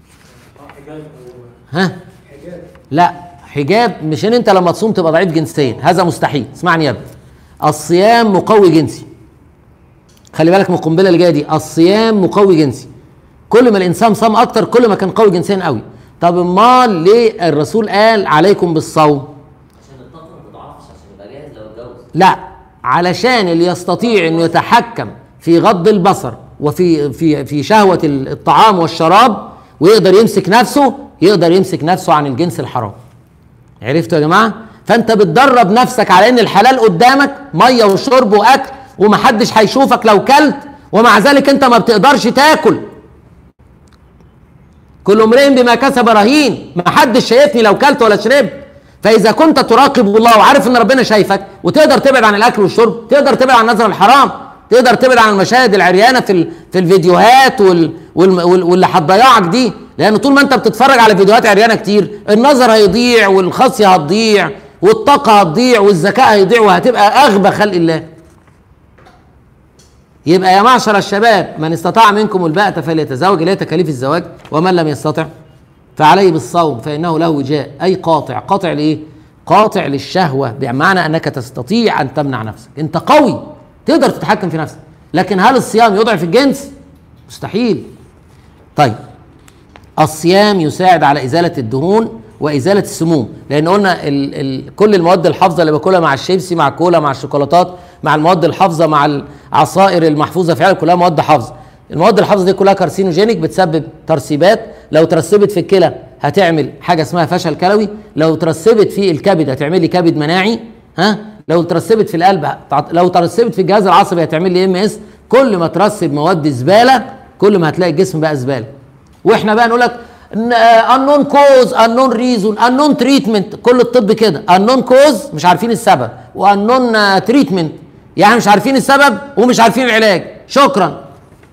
ها لا حجاب مش ان انت لما تصوم تبقى ضعيف جنسيا هذا مستحيل اسمعني يا ابني الصيام مقوي جنسي خلي بالك من القنبله اللي جايه دي الصيام مقوي جنسي كل ما الانسان صام اكتر كل ما كان قوي جنسيا قوي طب امال ليه الرسول قال عليكم بالصوم عشان الطاقه ما تضعفش عشان يبقى جاهز لو اتجوز لا علشان اللي يستطيع انه يتحكم في غض البصر وفي في في شهوه الطعام والشراب ويقدر يمسك نفسه يقدر يمسك نفسه عن الجنس الحرام عرفتوا يا جماعه فانت بتدرب نفسك على ان الحلال قدامك ميه وشرب واكل ومحدش هيشوفك لو كلت ومع ذلك انت ما بتقدرش تاكل كل امرئ بما كسب رهين ما حدش شايفني لو كلت ولا شربت فاذا كنت تراقب الله وعارف ان ربنا شايفك وتقدر تبعد عن الاكل والشرب تقدر تبعد عن النظر الحرام تقدر تبعد عن المشاهد العريانه في ال- في الفيديوهات وال وال وال واللي هتضيعك دي لان طول ما انت بتتفرج على فيديوهات عريانه كتير النظر هيضيع والخصيه هتضيع والطاقه هتضيع والذكاء هيضيع وهتبقى اغبى خلق الله يبقى يا معشر الشباب من استطاع منكم الباءة فليتزوج إليه تكاليف الزواج ومن لم يستطع فعليه بالصوم فإنه له وجاء أي قاطع قاطع لإيه؟ قاطع للشهوة بمعنى أنك تستطيع أن تمنع نفسك أنت قوي تقدر تتحكم في نفسك لكن هل الصيام يضعف الجنس؟ مستحيل طيب الصيام يساعد على ازاله الدهون وازاله السموم لان قلنا ال ال كل المواد الحافظه اللي باكلها مع الشيبسي مع الكولا مع الشوكولاتات مع المواد الحافظه مع العصائر المحفوظه في العالم كلها مواد حافظه المواد الحافظه دي كلها كارسينوجينيك بتسبب ترسيبات لو ترسبت في الكلى هتعمل حاجه اسمها فشل كلوي لو ترسبت في الكبد هتعمل لي كبد مناعي ها لو ترسبت في القلب هتع- لو ترسبت في الجهاز العصبي هتعمل لي ام اس كل ما ترسب مواد زباله كل ما هتلاقي الجسم بقى زباله واحنا بقى نقول لك انون كوز انون ريزون انون تريتمنت كل الطب كده انون كوز مش عارفين السبب وانون تريتمنت يعني مش عارفين السبب ومش عارفين العلاج شكرا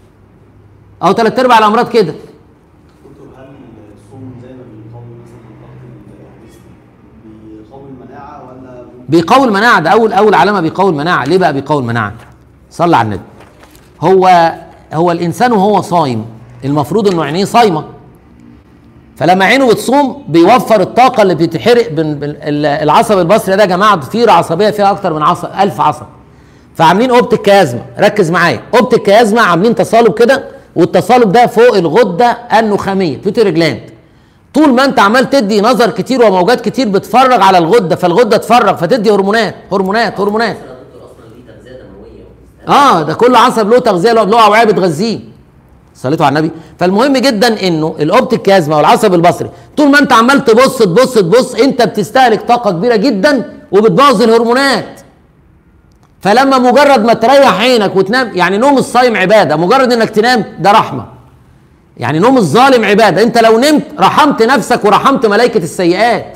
او ثلاث ارباع الامراض كده دكتور هل الصوم زي ما بيقوي مثلا ضغط الجسم بيقوي المناعه ولا بيقوي المناعه ده اول اول علامه بيقوي المناعه ليه بقى بيقوي المناعه صلى على النبي هو هو الانسان وهو صايم المفروض انه عينيه صايمه فلما عينه بتصوم بيوفر الطاقه اللي بتتحرق بين بين ال- العصب البصري ده يا جماعه ضفيره عصبيه فيها اكتر من عصب 1000 عصب فعاملين اوبتيك كيازما ركز معايا اوبتيك كيازما عاملين تصالب كده والتصالب ده فوق الغده النخاميه بيوتري جلاند طول ما انت عمال تدي نظر كتير وموجات كتير بتفرغ على الغده فالغده تفرغ فتدي هرمونات هرمونات هرمونات يا دكتور اصلا دي تغذيه دمويه وبتستهلك. اه ده كل عصب له تغذيه له له اوعيه بتغذيه صليتوا على النبي فالمهم جدا انه الاوبتيك كازما والعصب البصري طول ما انت عمال تبص تبص تبص انت بتستهلك طاقه كبيره جدا وبتبوظ الهرمونات فلما مجرد ما تريح عينك وتنام يعني نوم الصايم عباده مجرد انك تنام ده رحمه يعني نوم الظالم عباده انت لو نمت رحمت نفسك ورحمت ملائكه السيئات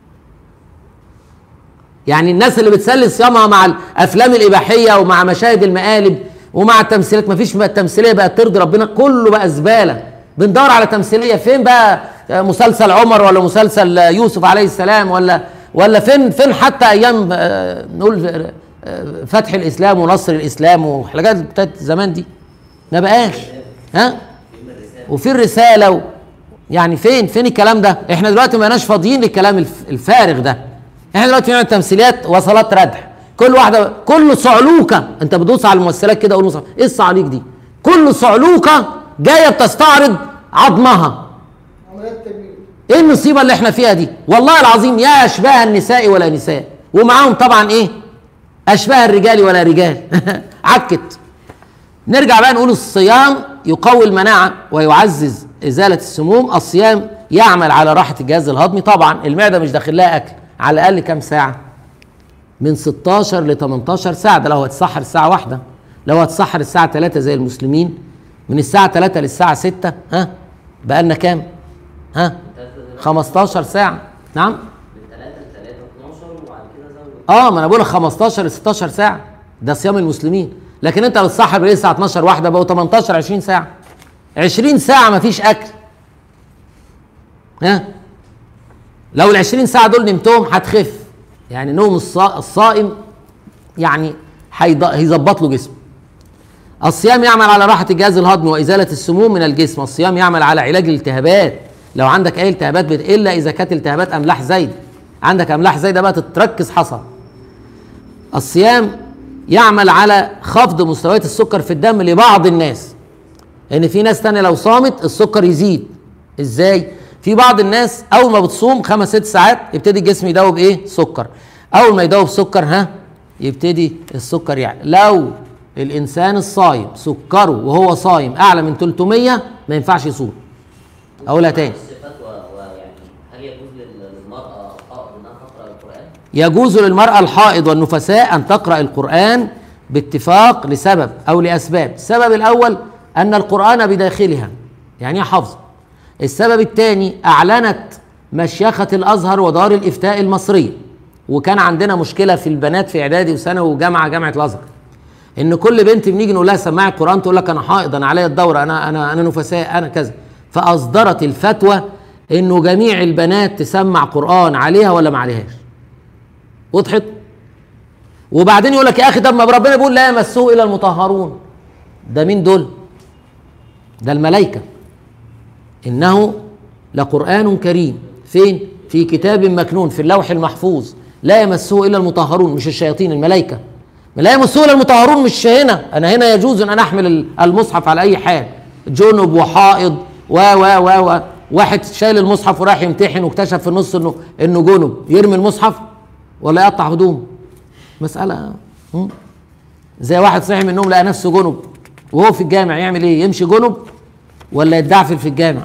يعني الناس اللي بتسلي صيامها مع الافلام الاباحيه ومع مشاهد المقالب ومع التمثيلات مفيش بقى تمثيليه بقى ترضي ربنا كله بقى زباله بندور على تمثيليه فين بقى مسلسل عمر ولا مسلسل يوسف عليه السلام ولا ولا فين فين حتى ايام آه، نقول آه، فتح الاسلام ونصر الاسلام والحاجات بتاعت زمان دي ما بقاش ها وفي الرساله و... يعني فين فين الكلام ده احنا دلوقتي ما بقناش فاضيين للكلام الف- الفارغ ده احنا دلوقتي بنعمل تمثيليات وصلات ردح كل واحده كل صعلوكه انت بتدوس على الممثلات كده قول مصع- ايه الصعاليك دي كل صعلوكه جايه بتستعرض عظمها عمليات تجميل ايه المصيبه اللي احنا فيها دي والله العظيم يا اشباه النساء ولا نساء ومعاهم طبعا ايه اشباه الرجال ولا رجال عكت نرجع بقى نقول الصيام يقوي المناعه ويعزز ازاله السموم الصيام يعمل على راحه الجهاز الهضمي طبعا المعده مش داخل لها اكل على الاقل كام ساعه من 16 ل 18 ساعه ده لو هتسحر الساعه واحدة لو هتسحر الساعه 3 زي المسلمين من الساعه 3 للساعه 6 ها بقى لنا كام ها 15 ساعه نعم من 3 ل 3 12 وبعد كده زود اه ما انا بقول لك 15 ل 16 ساعه ده صيام المسلمين لكن انت لو تصحى بالليل الساعه 12 واحده بقوا 18 20 ساعه 20 ساعه ما فيش اكل ها لو ال 20 ساعه دول نمتهم هتخف يعني نوم الصا- الصائم يعني هيض- هيظبط له جسمه الصيام يعمل على راحة الجهاز الهضمي وإزالة السموم من الجسم، الصيام يعمل على علاج الالتهابات، لو عندك أي التهابات بت... إلا إذا كانت التهابات أملاح زايدة، عندك أملاح زايدة بقى تتركز حصى. الصيام يعمل على خفض مستويات السكر في الدم لبعض الناس. لأن في ناس تانية لو صامت السكر يزيد. إزاي؟ في بعض الناس أول ما بتصوم خمس ست ساعات يبتدي الجسم يدوب إيه؟ سكر. أول ما يدوب سكر ها؟ يبتدي السكر يعني لو الانسان الصايم سكره وهو صايم اعلى من 300 ما ينفعش يصوم اقولها تاني الصفات و- ويعني هل يجوز لل- للمرأة الحائض انها تقرأ القرآن؟ يجوز للمرأة الحائض والنفساء أن تقرأ القرآن باتفاق لسبب أو لأسباب السبب الأول أن القرآن بداخلها يعني هي حافظة السبب الثاني أعلنت مشيخة الأزهر ودار الإفتاء المصرية وكان عندنا مشكلة في البنات في إعدادي وثانوي وجامعة جامعة الأزهر إن كل بنت بنيجي نقول لها سماعي القرآن تقول لك أنا حائض أنا عليا الدورة أنا أنا أنا نفساء أنا كذا فأصدرت الفتوى إنه جميع البنات تسمع قرآن عليها ولا ما عليهاش وضحت وبعدين يقول لك يا اخي طب ما ربنا بيقول لا يمسه الا المطهرون ده مين دول ده الملائكه انه لقران كريم فين في كتاب مكنون في اللوح المحفوظ لا يمسه الا المطهرون مش الشياطين الملائكه لا يمسه الا المطهرون مش هنا انا هنا يجوز ان انا احمل المصحف على اي حال جنب وحائض و و و و واحد شايل المصحف وراح يمتحن واكتشف في النص انه انه جنب يرمي المصحف ولا يقطع هدومه مسألة مم. زي واحد صحي من النوم لقى نفسه جنب وهو في الجامع يعمل ايه؟ يمشي جنب ولا يتدعفل في الجامع؟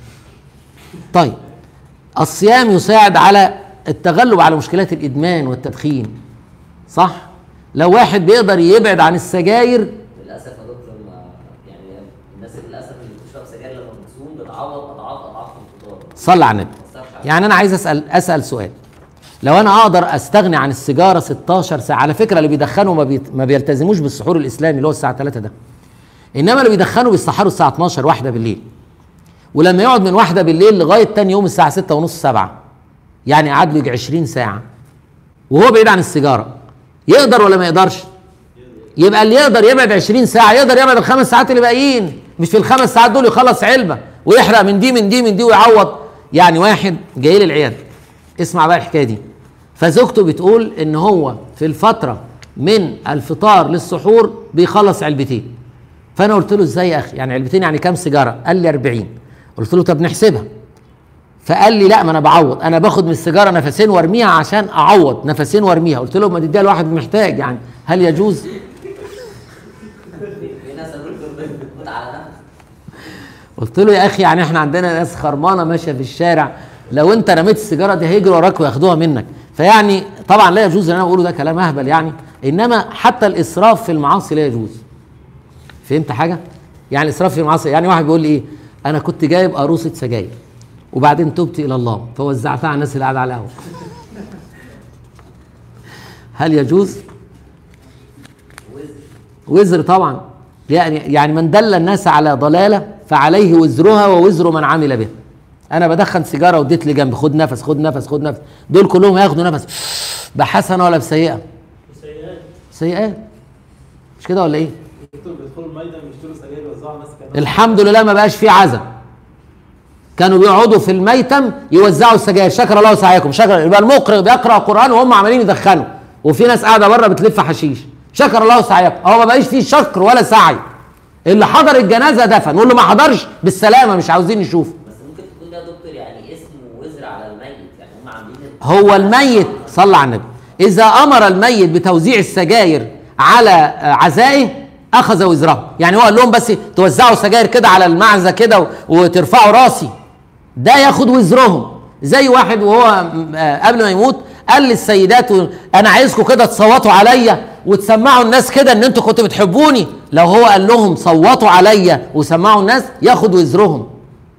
طيب الصيام يساعد على التغلب على مشكلات الادمان والتدخين صح؟ لو واحد بيقدر يبعد عن السجاير للأسف يا دكتور ما يعني الناس للأسف اللي بتشرب سجاير لما بتصوم بتعوض أضعاف أضعاف الفطار صلى على النبي ما تأثرش على يعني انا عايز اسال اسال سؤال لو انا اقدر استغني عن السيجاره 16 ساعه على فكره اللي بيدخنوا ما, بيت... ما بيلتزموش بالسحور الاسلامي اللي هو الساعه 3 ده انما اللي بيدخنوا بيسحروا الساعه 12 واحده بالليل ولما يقعد من واحده بالليل لغايه تاني يوم الساعه 6 ونص 7 يعني قعد له يجي 20 ساعه وهو بعيد عن السيجاره يقدر ولا ما يقدرش يبقى اللي يقدر يبعد 20 ساعه يقدر يبعد الخمس ساعات اللي باقيين مش في الخمس ساعات دول يخلص علبه ويحرق من دي من دي من دي ويعوض يعني واحد جاي لي العياده اسمع بقى الحكايه دي فزوجته بتقول ان هو في الفتره من الفطار للسحور بيخلص علبتين فانا قلت له ازاي يا اخي يعني علبتين يعني كام سيجاره قال لي 40 قلت له طب نحسبها فقال لي لا ما انا بعوض انا باخد من السيجاره نفسين وارميها عشان اعوض نفسين وارميها قلت له ما تديها لواحد محتاج يعني هل يجوز في ناس يا دكتور بتموت على ده قلت له يا اخي يعني احنا عندنا ناس خرمانه ماشيه في الشارع لو انت رميت السيجاره دي هيجروا وراك وياخدوها منك فيعني طبعا لا يجوز اللي انا بقوله ده كلام اهبل يعني انما حتى الاسراف في المعاصي لا يجوز فهمت حاجه يعني الاسراف في المعاصي يعني واحد بيقول لي ايه انا كنت جايب قاروصه سجاير وبعدين تبت الى الله فوزعتها على الناس اللي قاعده على القهوه هل يجوز وزر طبعا يعني يعني من دل الناس على ضلاله فعليه وزرها ووزر من عمل بها انا بدخن سيجاره واديت لي جنب خد نفس خد نفس خد نفس دول كلهم هياخدوا نفس بحسنه ولا بسيئه وسيئات سيئات مش كده ولا ايه دكتور بيدخلوا الميدان يشتروا سجاير يوزعوا على الناس كمان الحمد لله ما بقاش في عزا كانوا بيقعدوا في الميتم يوزعوا السجاير شكر الله سعيكم شكر يبقى المقرئ بيقرا قران وهم عمالين يدخنوا وفي ناس قاعده بره بتلف حشيش شكر الله سعيكم هو ما بقاش فيه شكر ولا سعي اللي حضر الجنازه دفن واللي ما حضرش بالسلامه مش عاوزين نشوفه بس ممكن تكون ده يا دكتور يعني اسمه وزر على الميت يعني هم عاملين هو الميت صلى على النبي اذا امر الميت بتوزيع السجاير على آه، عزائه اخذ وزره يعني هو قال لهم بس توزعوا سجاير كده على المعزه كده و- وترفعوا راسي ده ياخد وزرهم زي واحد وهو م- آه، قبل ما يموت قال للسيدات و- انا عايزكم كده تصوتوا عليا وتسمعوا الناس كده ان انتوا كنتوا بتحبوني لو هو قال لهم صوتوا عليا وسمعوا الناس ياخد وزرهم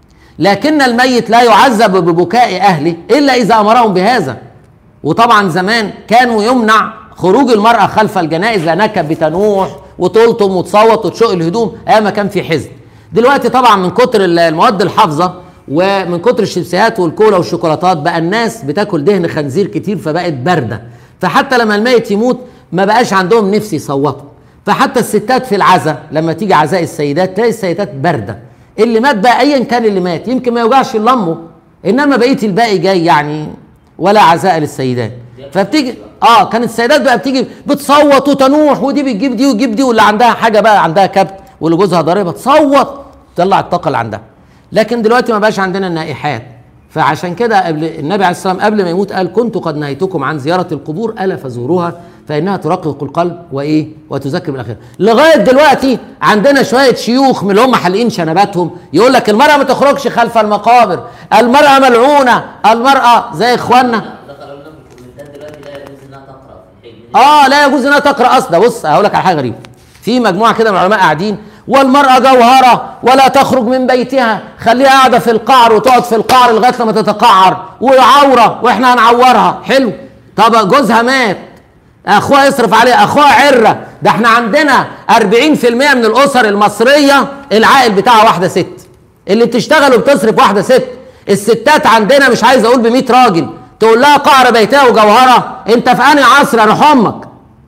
لكن الميت لا يعذب ببكاء اهله الا اذا امرهم بهذا وطبعا زمان كانوا يمنع خروج المراه خلف الجنائز لانها كانت بتنوح وتلطم وتصوت وتشق الهدوم ايام ما كان في حزن دلوقتي طبعا من كتر ال- المواد الحافظه ومن كتر الشيبسيهات والكولا والشوكولاتات بقى الناس بتاكل دهن خنزير كتير فبقت بارده فحتى لما الميت يموت ما بقاش عندهم نفس يصوتوا فحتى الستات في العزاء لما تيجي عزاء السيدات تلاقي السيدات بارده اللي مات بقى ايا كان اللي مات يمكن ما يوجعش الا امه انما بقيه الباقي جاي يعني ولا عزاء للسيدات فبتيجي اه كانت السيدات بقى بتيجي بتصوت وتنوح ودي بتجيب دي وتجيب دي واللي عندها حاجه بقى عندها كبت واللي جوزها ضاربها تصوت تطلع الطاقه اللي عندها لكن دلوقتي ما بقاش عندنا النائحات فعشان كده قبل النبي عليه الصلاه والسلام قبل ما يموت قال كنت قد نهيتكم عن زياره القبور الا فزوروها فانها ترقق القلب وايه وتذكر بالاخره لغايه دلوقتي عندنا شويه شيوخ من اللي هم حالقين شنباتهم يقول لك المراه ما تخرجش خلف المقابر المراه ملعونه المراه زي اخواننا دخلوا لنا في الكومنتات دلوقتي لا يجوز انها تقرا في الحجر اه لا يجوز انها تقرا اصلا بص هقول لك على حاجه غريبه في مجموعه كده من العلماء قاعدين والمراه جوهره ولا تخرج من بيتها خليها قاعده في القعر وتقعد في القعر لغايه لما تتقعر وعوره واحنا هنعورها حلو طب جوزها مات اخوها يصرف عليها اخوها عره ده احنا عندنا 40% من الاسر المصريه العائل بتاعها واحده ست اللي بتشتغل وبتصرف واحده ست الستات عندنا مش عايز اقول ب 100 راجل تقول لها قعر بيتها وجوهره انت في انهي عصر انا امك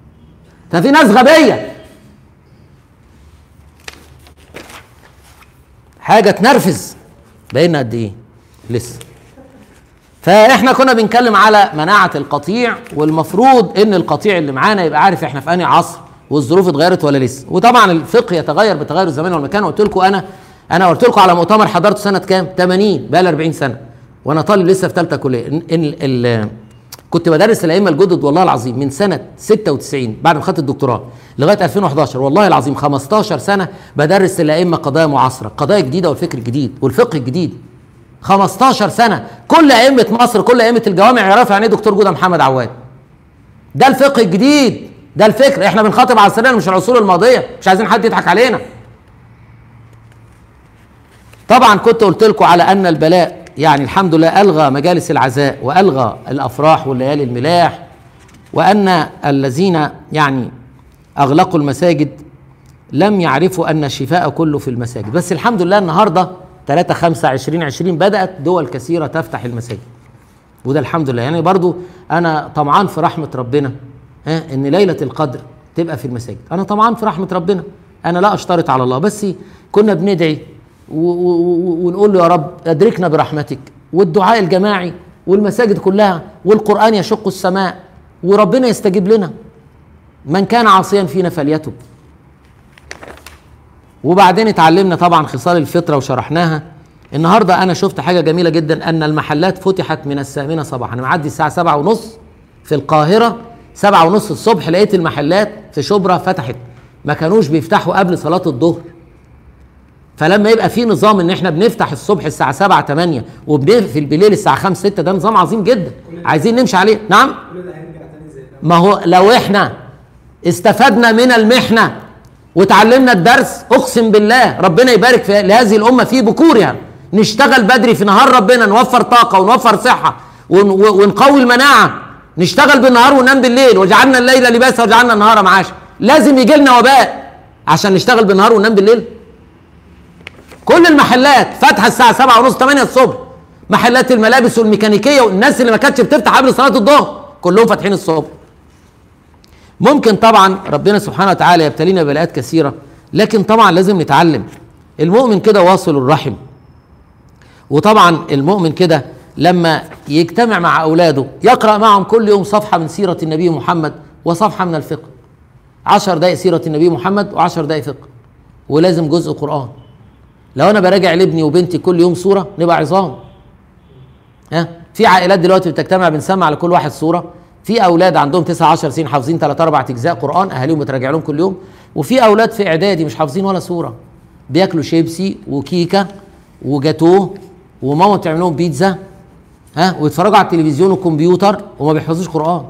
ففي ناس غبيه حاجه تنرفز بقينا قد ايه لسه فاحنا كنا بنتكلم على مناعه القطيع والمفروض ان القطيع اللي معانا يبقى عارف احنا في انهي عصر والظروف اتغيرت ولا لسه وطبعا الفقه يتغير بتغير الزمان والمكان قلت لكم انا انا قلت لكم على مؤتمر حضرته سنه كام 80 بقى لي 40 سنه وانا طالب لسه في ثالثه كليه إن إن ال- كنت بدرس الائمه الجدد والله العظيم من سنه 96 بعد ما خدت الدكتوراه لغايه 2011 والله العظيم 15 سنه بدرس الائمه قضايا معاصره قضايا جديده والفكر الجديد والفقه الجديد 15 سنه كل ائمه مصر كل ائمه الجوامع يعرفوا يعني ايه دكتور جوده محمد عواد ده الفقه الجديد ده الفكر احنا بنخاطب عصرنا مش العصور الماضيه مش عايزين حد يضحك علينا طبعا كنت قلت لكم على ان البلاء يعني الحمد لله الغى مجالس العزاء والغى الافراح والليالي الملاح وان الذين يعني اغلقوا المساجد لم يعرفوا ان الشفاء كله في المساجد بس الحمد لله النهارده 3 5 20 20 بدات دول كثيره تفتح المساجد وده الحمد لله يعني برضو انا طمعان في رحمه ربنا ها ان ليله القدر تبقى في المساجد انا طمعان في رحمه ربنا انا لا اشترط على الله بس كنا بندعي و- و- و- ونقول له يا رب ادركنا برحمتك والدعاء الجماعي والمساجد كلها والقران يشق السماء وربنا يستجيب لنا من كان عاصيا فينا فليتب وبعدين اتعلمنا طبعا خصال الفطره وشرحناها النهارده انا شفت حاجه جميله جدا ان المحلات فتحت من الثامنه صباحا انا معدي الساعه سبعة ونص في القاهره سبعة ونص الصبح لقيت المحلات في شبرا فتحت ما كانوش بيفتحوا قبل صلاه الظهر فلما يبقى في نظام ان احنا بنفتح الصبح الساعه 7 8 وبنقفل بالليل الساعه 5 6 ده نظام عظيم جدا عايزين نمشي عليه نعم كل ده هيرجع تاني زي ما هو لو احنا استفدنا من المحنه وتعلمنا الدرس اقسم بالله ربنا يبارك في لهذه الامه في بكورها نشتغل بدري في نهار ربنا نوفر طاقه ونوفر صحه ون- و- ونقوي المناعه نشتغل بالنهار وننام بالليل وجعلنا الليل لباسا وجعلنا النهار معاشا لازم يجي لنا وباء عشان نشتغل بالنهار وننام بالليل كل المحلات فاتحه الساعه 7 ونص 8 الصبح محلات الملابس والميكانيكيه والناس اللي ما كانتش بتفتح قبل صلاه الظهر كلهم فاتحين الصبح ممكن طبعا ربنا سبحانه وتعالى يبتلينا ببلاءات كثيره لكن طبعا لازم نتعلم المؤمن كده واصل الرحم وطبعا المؤمن كده لما يجتمع مع اولاده يقرا معهم كل يوم صفحه من سيره النبي محمد وصفحه من الفقه عشر دقائق سيره النبي محمد وعشر دقائق فقه ولازم جزء قران لو انا براجع لابني وبنتي كل يوم سوره نبقى عظام ها في عائلات دلوقتي بتجتمع بنسمع على كل واحد سوره في اولاد عندهم 9 10 سنين حافظين 3 4 اجزاء قران اهاليهم بتراجع لهم كل يوم وفي اولاد في اعدادي مش حافظين ولا سوره بياكلوا شيبسي وكيكه وجاتوه وماما بتعمل لهم بيتزا ها ويتفرجوا على التلفزيون والكمبيوتر وما بيحفظوش قران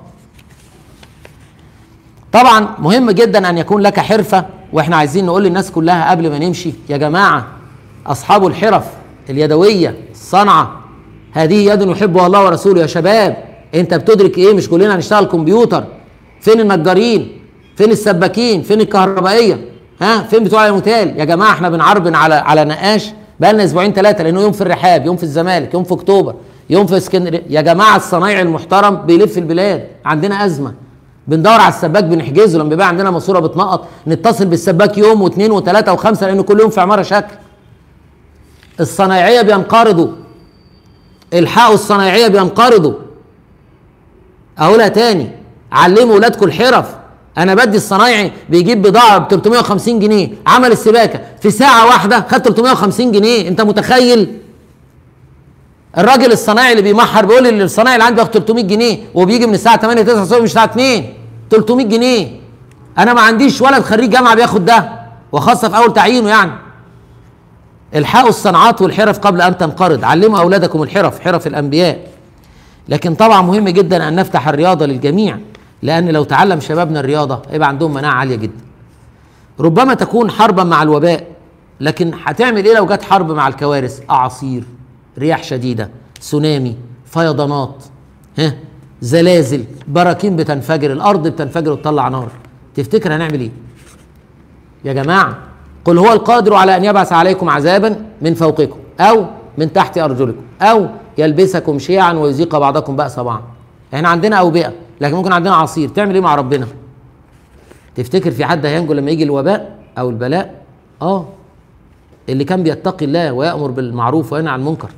طبعا مهم جدا ان يكون لك حرفه واحنا عايزين نقول للناس كلها قبل ما نمشي يا جماعه اصحاب الحرف اليدويه الصنعه هذه يد يحبها الله ورسوله يا شباب انت بتدرك ايه مش كلنا هنشتغل كمبيوتر فين النجارين فين السباكين فين الكهربائيه ها فين بتوع الموتيل يا جماعه احنا بنعربن على على نقاش بقالنا اسبوعين ثلاثه لانه يوم في الرحاب يوم في الزمالك يوم في اكتوبر يوم في اسكندريه يا جماعه الصنايعي المحترم بيلف البلاد عندنا ازمه بندور على السباك بنحجزه لما بيبقى عندنا ماسوره بتنقط نتصل بالسباك يوم واثنين وثلاثه وخمسه لانه كل يوم في عماره شكل الصنايعيه بينقرضوا الحقوا الصنايعيه بينقرضوا اقولها تاني علموا ولادكم الحرف انا بدي الصنايعي بيجيب بضاعه ب 350 جنيه عمل السباكه في ساعه واحده خد 350 جنيه انت متخيل الراجل الصنايعي اللي بيمحر بيقول لي الصنايعي اللي عندي بياخد 300 جنيه وبيجي من الساعه 8 9 الصبح مش الساعه 2 300 جنيه انا ما عنديش ولد خريج جامعه بياخد ده وخاصه في اول تعيينه يعني الحقوا الصنعات والحرف قبل ان تنقرض علموا اولادكم الحرف حرف الانبياء لكن طبعا مهم جدا ان نفتح الرياضه للجميع لان لو تعلم شبابنا الرياضه هيبقى عندهم مناعه عاليه جدا ربما تكون حربا مع الوباء لكن هتعمل ايه لو جت حرب مع الكوارث اعاصير رياح شديده تسونامي فيضانات ها زلازل براكين بتنفجر الارض بتنفجر وتطلع نار تفتكر هنعمل ايه يا جماعه قل هو القادر على ان يبعث عليكم عذابا من فوقكم او من تحت ارجلكم او يلبسكم شيعا ويذيق بعضكم باس بعض احنا عندنا اوبئه لكن ممكن عندنا عصير تعمل ايه مع ربنا تفتكر في حد هينجو لما يجي الوباء او البلاء اه اللي كان بيتقي الله ويامر بالمعروف وينهى عن المنكر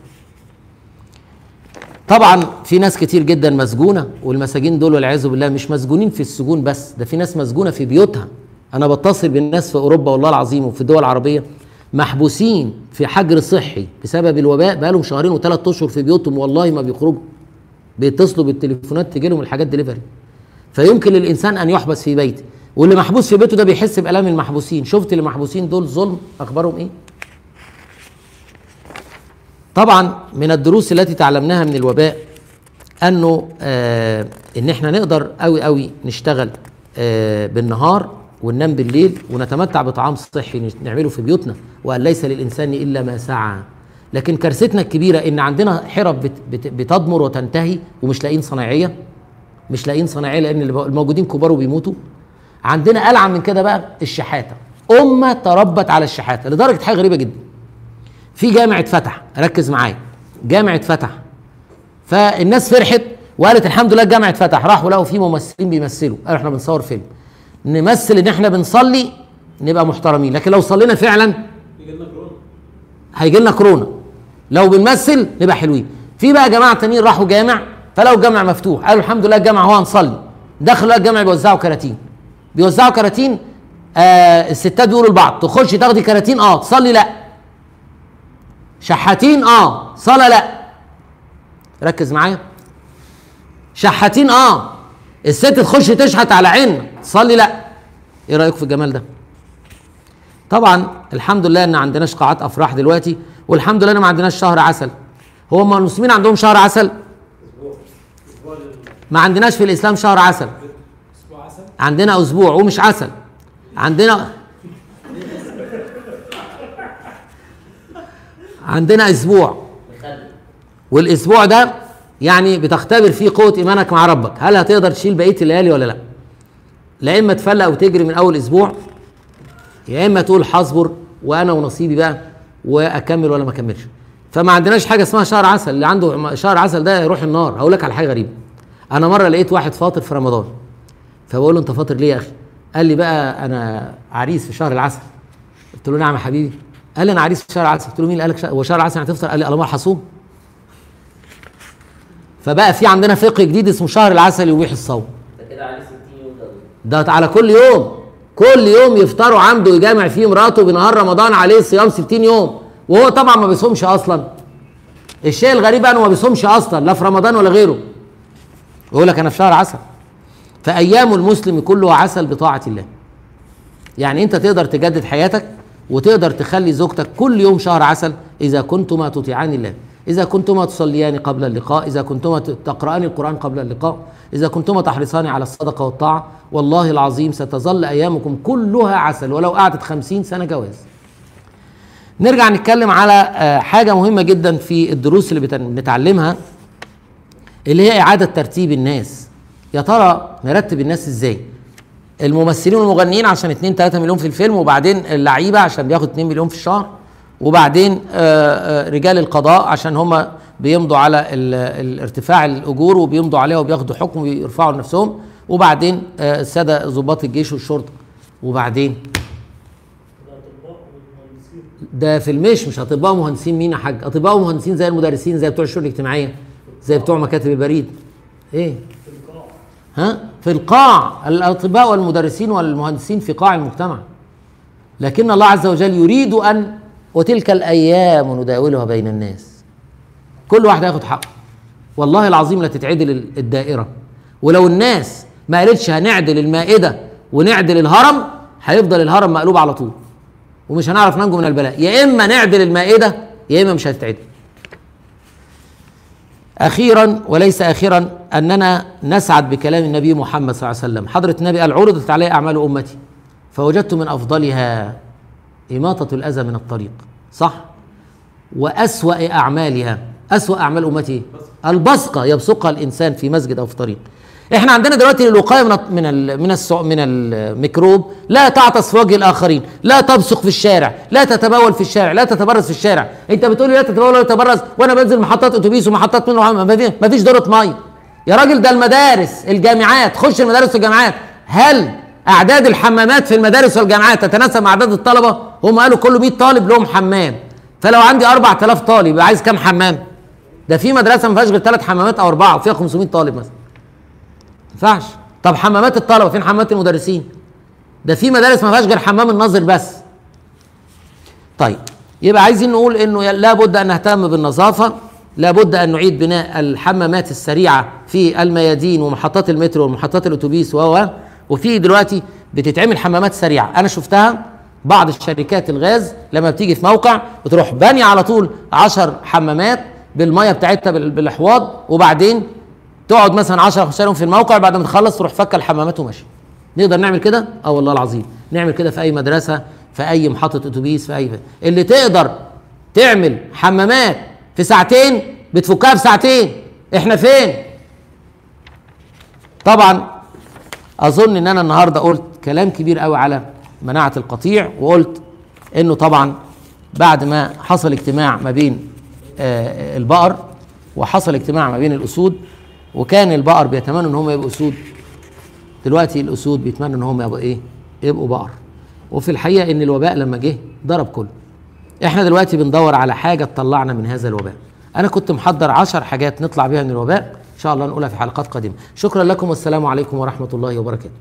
طبعا في ناس كتير جدا مسجونه والمساجين دول والعياذ بالله مش مسجونين في السجون بس ده في ناس مسجونه في بيوتها انا بتصل بالناس في اوروبا والله العظيم وفي الدول العربيه محبوسين في حجر صحي بسبب الوباء بقالهم شهرين وثلاث اشهر في بيوتهم والله ما بيخرجوا بيتصلوا بالتليفونات تجي لهم الحاجات دليفري فيمكن للانسان ان يحبس في بيته واللي محبوس في بيته ده بيحس بالام المحبوسين شفت اللي محبوسين دول ظلم اخبارهم ايه طبعا من الدروس التي تعلمناها من الوباء انه آه ان احنا نقدر قوي قوي نشتغل آه بالنهار وننام بالليل ونتمتع بطعام صحي نعمله في بيوتنا وان ليس للانسان الا ما سعى لكن كارثتنا الكبيره ان عندنا حرف بت بت بتضمر وتنتهي ومش لاقيين صناعيه مش لاقيين صناعيه لان اللي الموجودين كبار وبيموتوا عندنا العن من كده بقى الشحاته امه تربت على الشحاته لدرجه حاجه غريبه جدا في جامع اتفتح ركز معايا جامع اتفتح فالناس فرحت وقالت الحمد لله الجامع اتفتح راحوا لقوا في ممثلين بيمثلوا قالوا احنا بنصور فيلم نمثل ان احنا بنصلي نبقى محترمين لكن لو صلينا فعلا يجي لنا كورونا هيجي لنا كورونا لو بنمثل نبقى حلوين في بقى جماعه تانيين راحوا جامع فلقوا الجامع مفتوح قالوا الحمد لله الجامع هو هنصلي دخلوا لقوا الجامع بيوزعوا كراتين بيوزعوا كراتين آه الستات بيقولوا لبعض تخش تاخدي كراتين اه تصلي لا شحاتين اه صلاه لا ركز معايا شحاتين اه الست تخش تشحت على عين تصلي لا ايه رايك في الجمال ده طبعا الحمد لله ان عندناش قاعات افراح دلوقتي والحمد لله ان ما عندناش شهر عسل هو ما المسلمين عندهم شهر عسل ما عندناش في الاسلام شهر عسل اسبوع عسل عندنا اسبوع ومش عسل عندنا عندنا اسبوع مخلل والاسبوع ده يعني بتختبر فيه قوه ايمانك مع ربك هل هتقدر تشيل بقيه الليالي ولا لا لا اما تفلق وتجري من اول اسبوع يا اما تقول هصبر وانا ونصيبي بقى واكمل ولا ما اكملش فما عندناش حاجه اسمها شهر عسل اللي عنده شهر عسل ده يروح النار هقول لك على حاجه غريبه انا مره لقيت واحد فاطر في رمضان فبقول له انت فاطر ليه يا اخي قال لي بقى انا عريس في شهر العسل قلت له نعم يا حبيبي قال لي انا عريس في شهر العسل قلت له مين اللي قال لك شهر- هو شهر العسل هتفطر قال لي الله هصوم فبقى في عندنا فقه جديد اسمه شهر العسل يبيح الصوم ده كده عليه 60 يوم ده ده على كل يوم كل يوم يفطروا عنده يجامع فيه مراته بنهار رمضان عليه صيام 60 يوم وهو طبعا ما بيصومش اصلا الشيء الغريب انه ما بيصومش اصلا لا في رمضان ولا غيره يقول لك انا في شهر عسل فايام المسلم كله عسل بطاعه الله يعني انت تقدر تجدد حياتك وتقدر تخلي زوجتك كل يوم شهر عسل اذا كنتما تطيعان الله اذا كنتما تصليان قبل اللقاء اذا كنتما تقران القران قبل اللقاء اذا كنتما تحرصان على الصدقه والطاعه والله العظيم ستظل ايامكم كلها عسل ولو قعدت خمسين سنه جواز نرجع نتكلم على آه، حاجه مهمه جدا في الدروس اللي بت- بنتعلمها اللي هي اعاده ترتيب الناس يا ترى نرتب الناس ازاي الممثلين والمغنيين عشان 2 3 مليون في الفيلم وبعدين اللعيبه عشان بياخد 2 مليون في الشهر وبعدين آه، آه، رجال القضاء عشان هم بيمضوا على ال- الارتفاع الاجور وبيمضوا عليها وبياخدوا حكم ويرفعوا لنفسهم وبعدين آه، الساده ضباط الجيش والشرطه وبعدين الاطباء والمهندسين ده في المش مش اطباء ومهندسين مين يا حاج اطباء ومهندسين زي المدرسين زي بتوع الشؤون الاجتماعيه زي بتوع مكاتب البريد ايه في القاع ها في القاع الاطباء والمدرسين والمهندسين في قاع المجتمع لكن الله عز وجل يريد ان وتلك الايام نداولها بين الناس كل واحد هياخد حقه والله العظيم لا تتعدل ال- الدائره ولو الناس ما قالتش هنعدل المائده ونعدل الهرم هيفضل الهرم مقلوب على طول ومش هنعرف ننجو من البلاء يا اما نعدل المائده يا اما مش هتتعدل اخيرا وليس اخيرا اننا نسعد بكلام النبي محمد صلى الله عليه وسلم حضره النبي قال عرضت علي اعمال امتي فوجدت من افضلها اماطه الاذى من الطريق صح واسوا اعمالها اسوا اعمال امتي البصقه يبصقها الانسان في مسجد او في طريق احنا عندنا دلوقتي للوقايه من من ال من السع- من الميكروب لا تعطس في وجه الاخرين لا تبصق في الشارع لا تتبول في الشارع لا تتبرز في الشارع انت بتقول لي لا تتبول ولا تتبرز وانا بنزل محطات اتوبيس ومحطات منه ما في- ما فيش دوره ميه يا راجل ده المدارس الجامعات خش المدارس والجامعات هل اعداد الحمامات في المدارس والجامعات تتناسب مع اعداد الطلبه هم قالوا كل 100 طالب لهم حمام فلو عندي 4000 طالب يبقى عايز كام حمام ده في مدرسه ما فيهاش غير ثلاث حمامات او اربعه وفيها 500 طالب مثلا ما ينفعش طب حمامات الطلبه فين حمامات المدرسين ده في مدارس ما فيهاش غير حمام الناظر بس طيب يبقى عايزين نقول انه لابد ان نهتم بالنظافه لابد ان نعيد بناء الحمامات السريعه في الميادين ومحطات المترو ومحطات الاتوبيس و وفي دلوقتي بتتعمل حمامات سريعه انا شفتها بعض الشركات الغاز لما بتيجي في موقع بتروح بانيه على طول 10 حمامات بالميه بتاعتها بال- بالاحواض وبعدين تقعد مثلا 10 15 يوم في الموقع بعد ما تخلص تروح فك الحمامات وماشي نقدر نعمل كده اه والله العظيم نعمل كده في اي مدرسه في اي محطه اتوبيس في اي اللي تقدر تعمل حمامات في ساعتين بتفكها في ساعتين احنا فين طبعا اظن ان انا النهارده قلت كلام كبير قوي على مناعه القطيع وقلت انه طبعا بعد ما حصل اجتماع ما بين آه، البقر وحصل اجتماع ما بين الاسود وكان البقر بيتمنوا ان هم يبقوا اسود دلوقتي الاسود بيتمنوا ان هم يبقوا ايه يبقوا بقر وفي الحقيقه ان الوباء لما جه ضرب كله احنا دلوقتي بندور على حاجه تطلعنا من هذا الوباء انا كنت محضر عشر حاجات نطلع بيها من الوباء ان شاء الله نقولها في حلقات قادمه شكرا لكم والسلام عليكم ورحمه الله وبركاته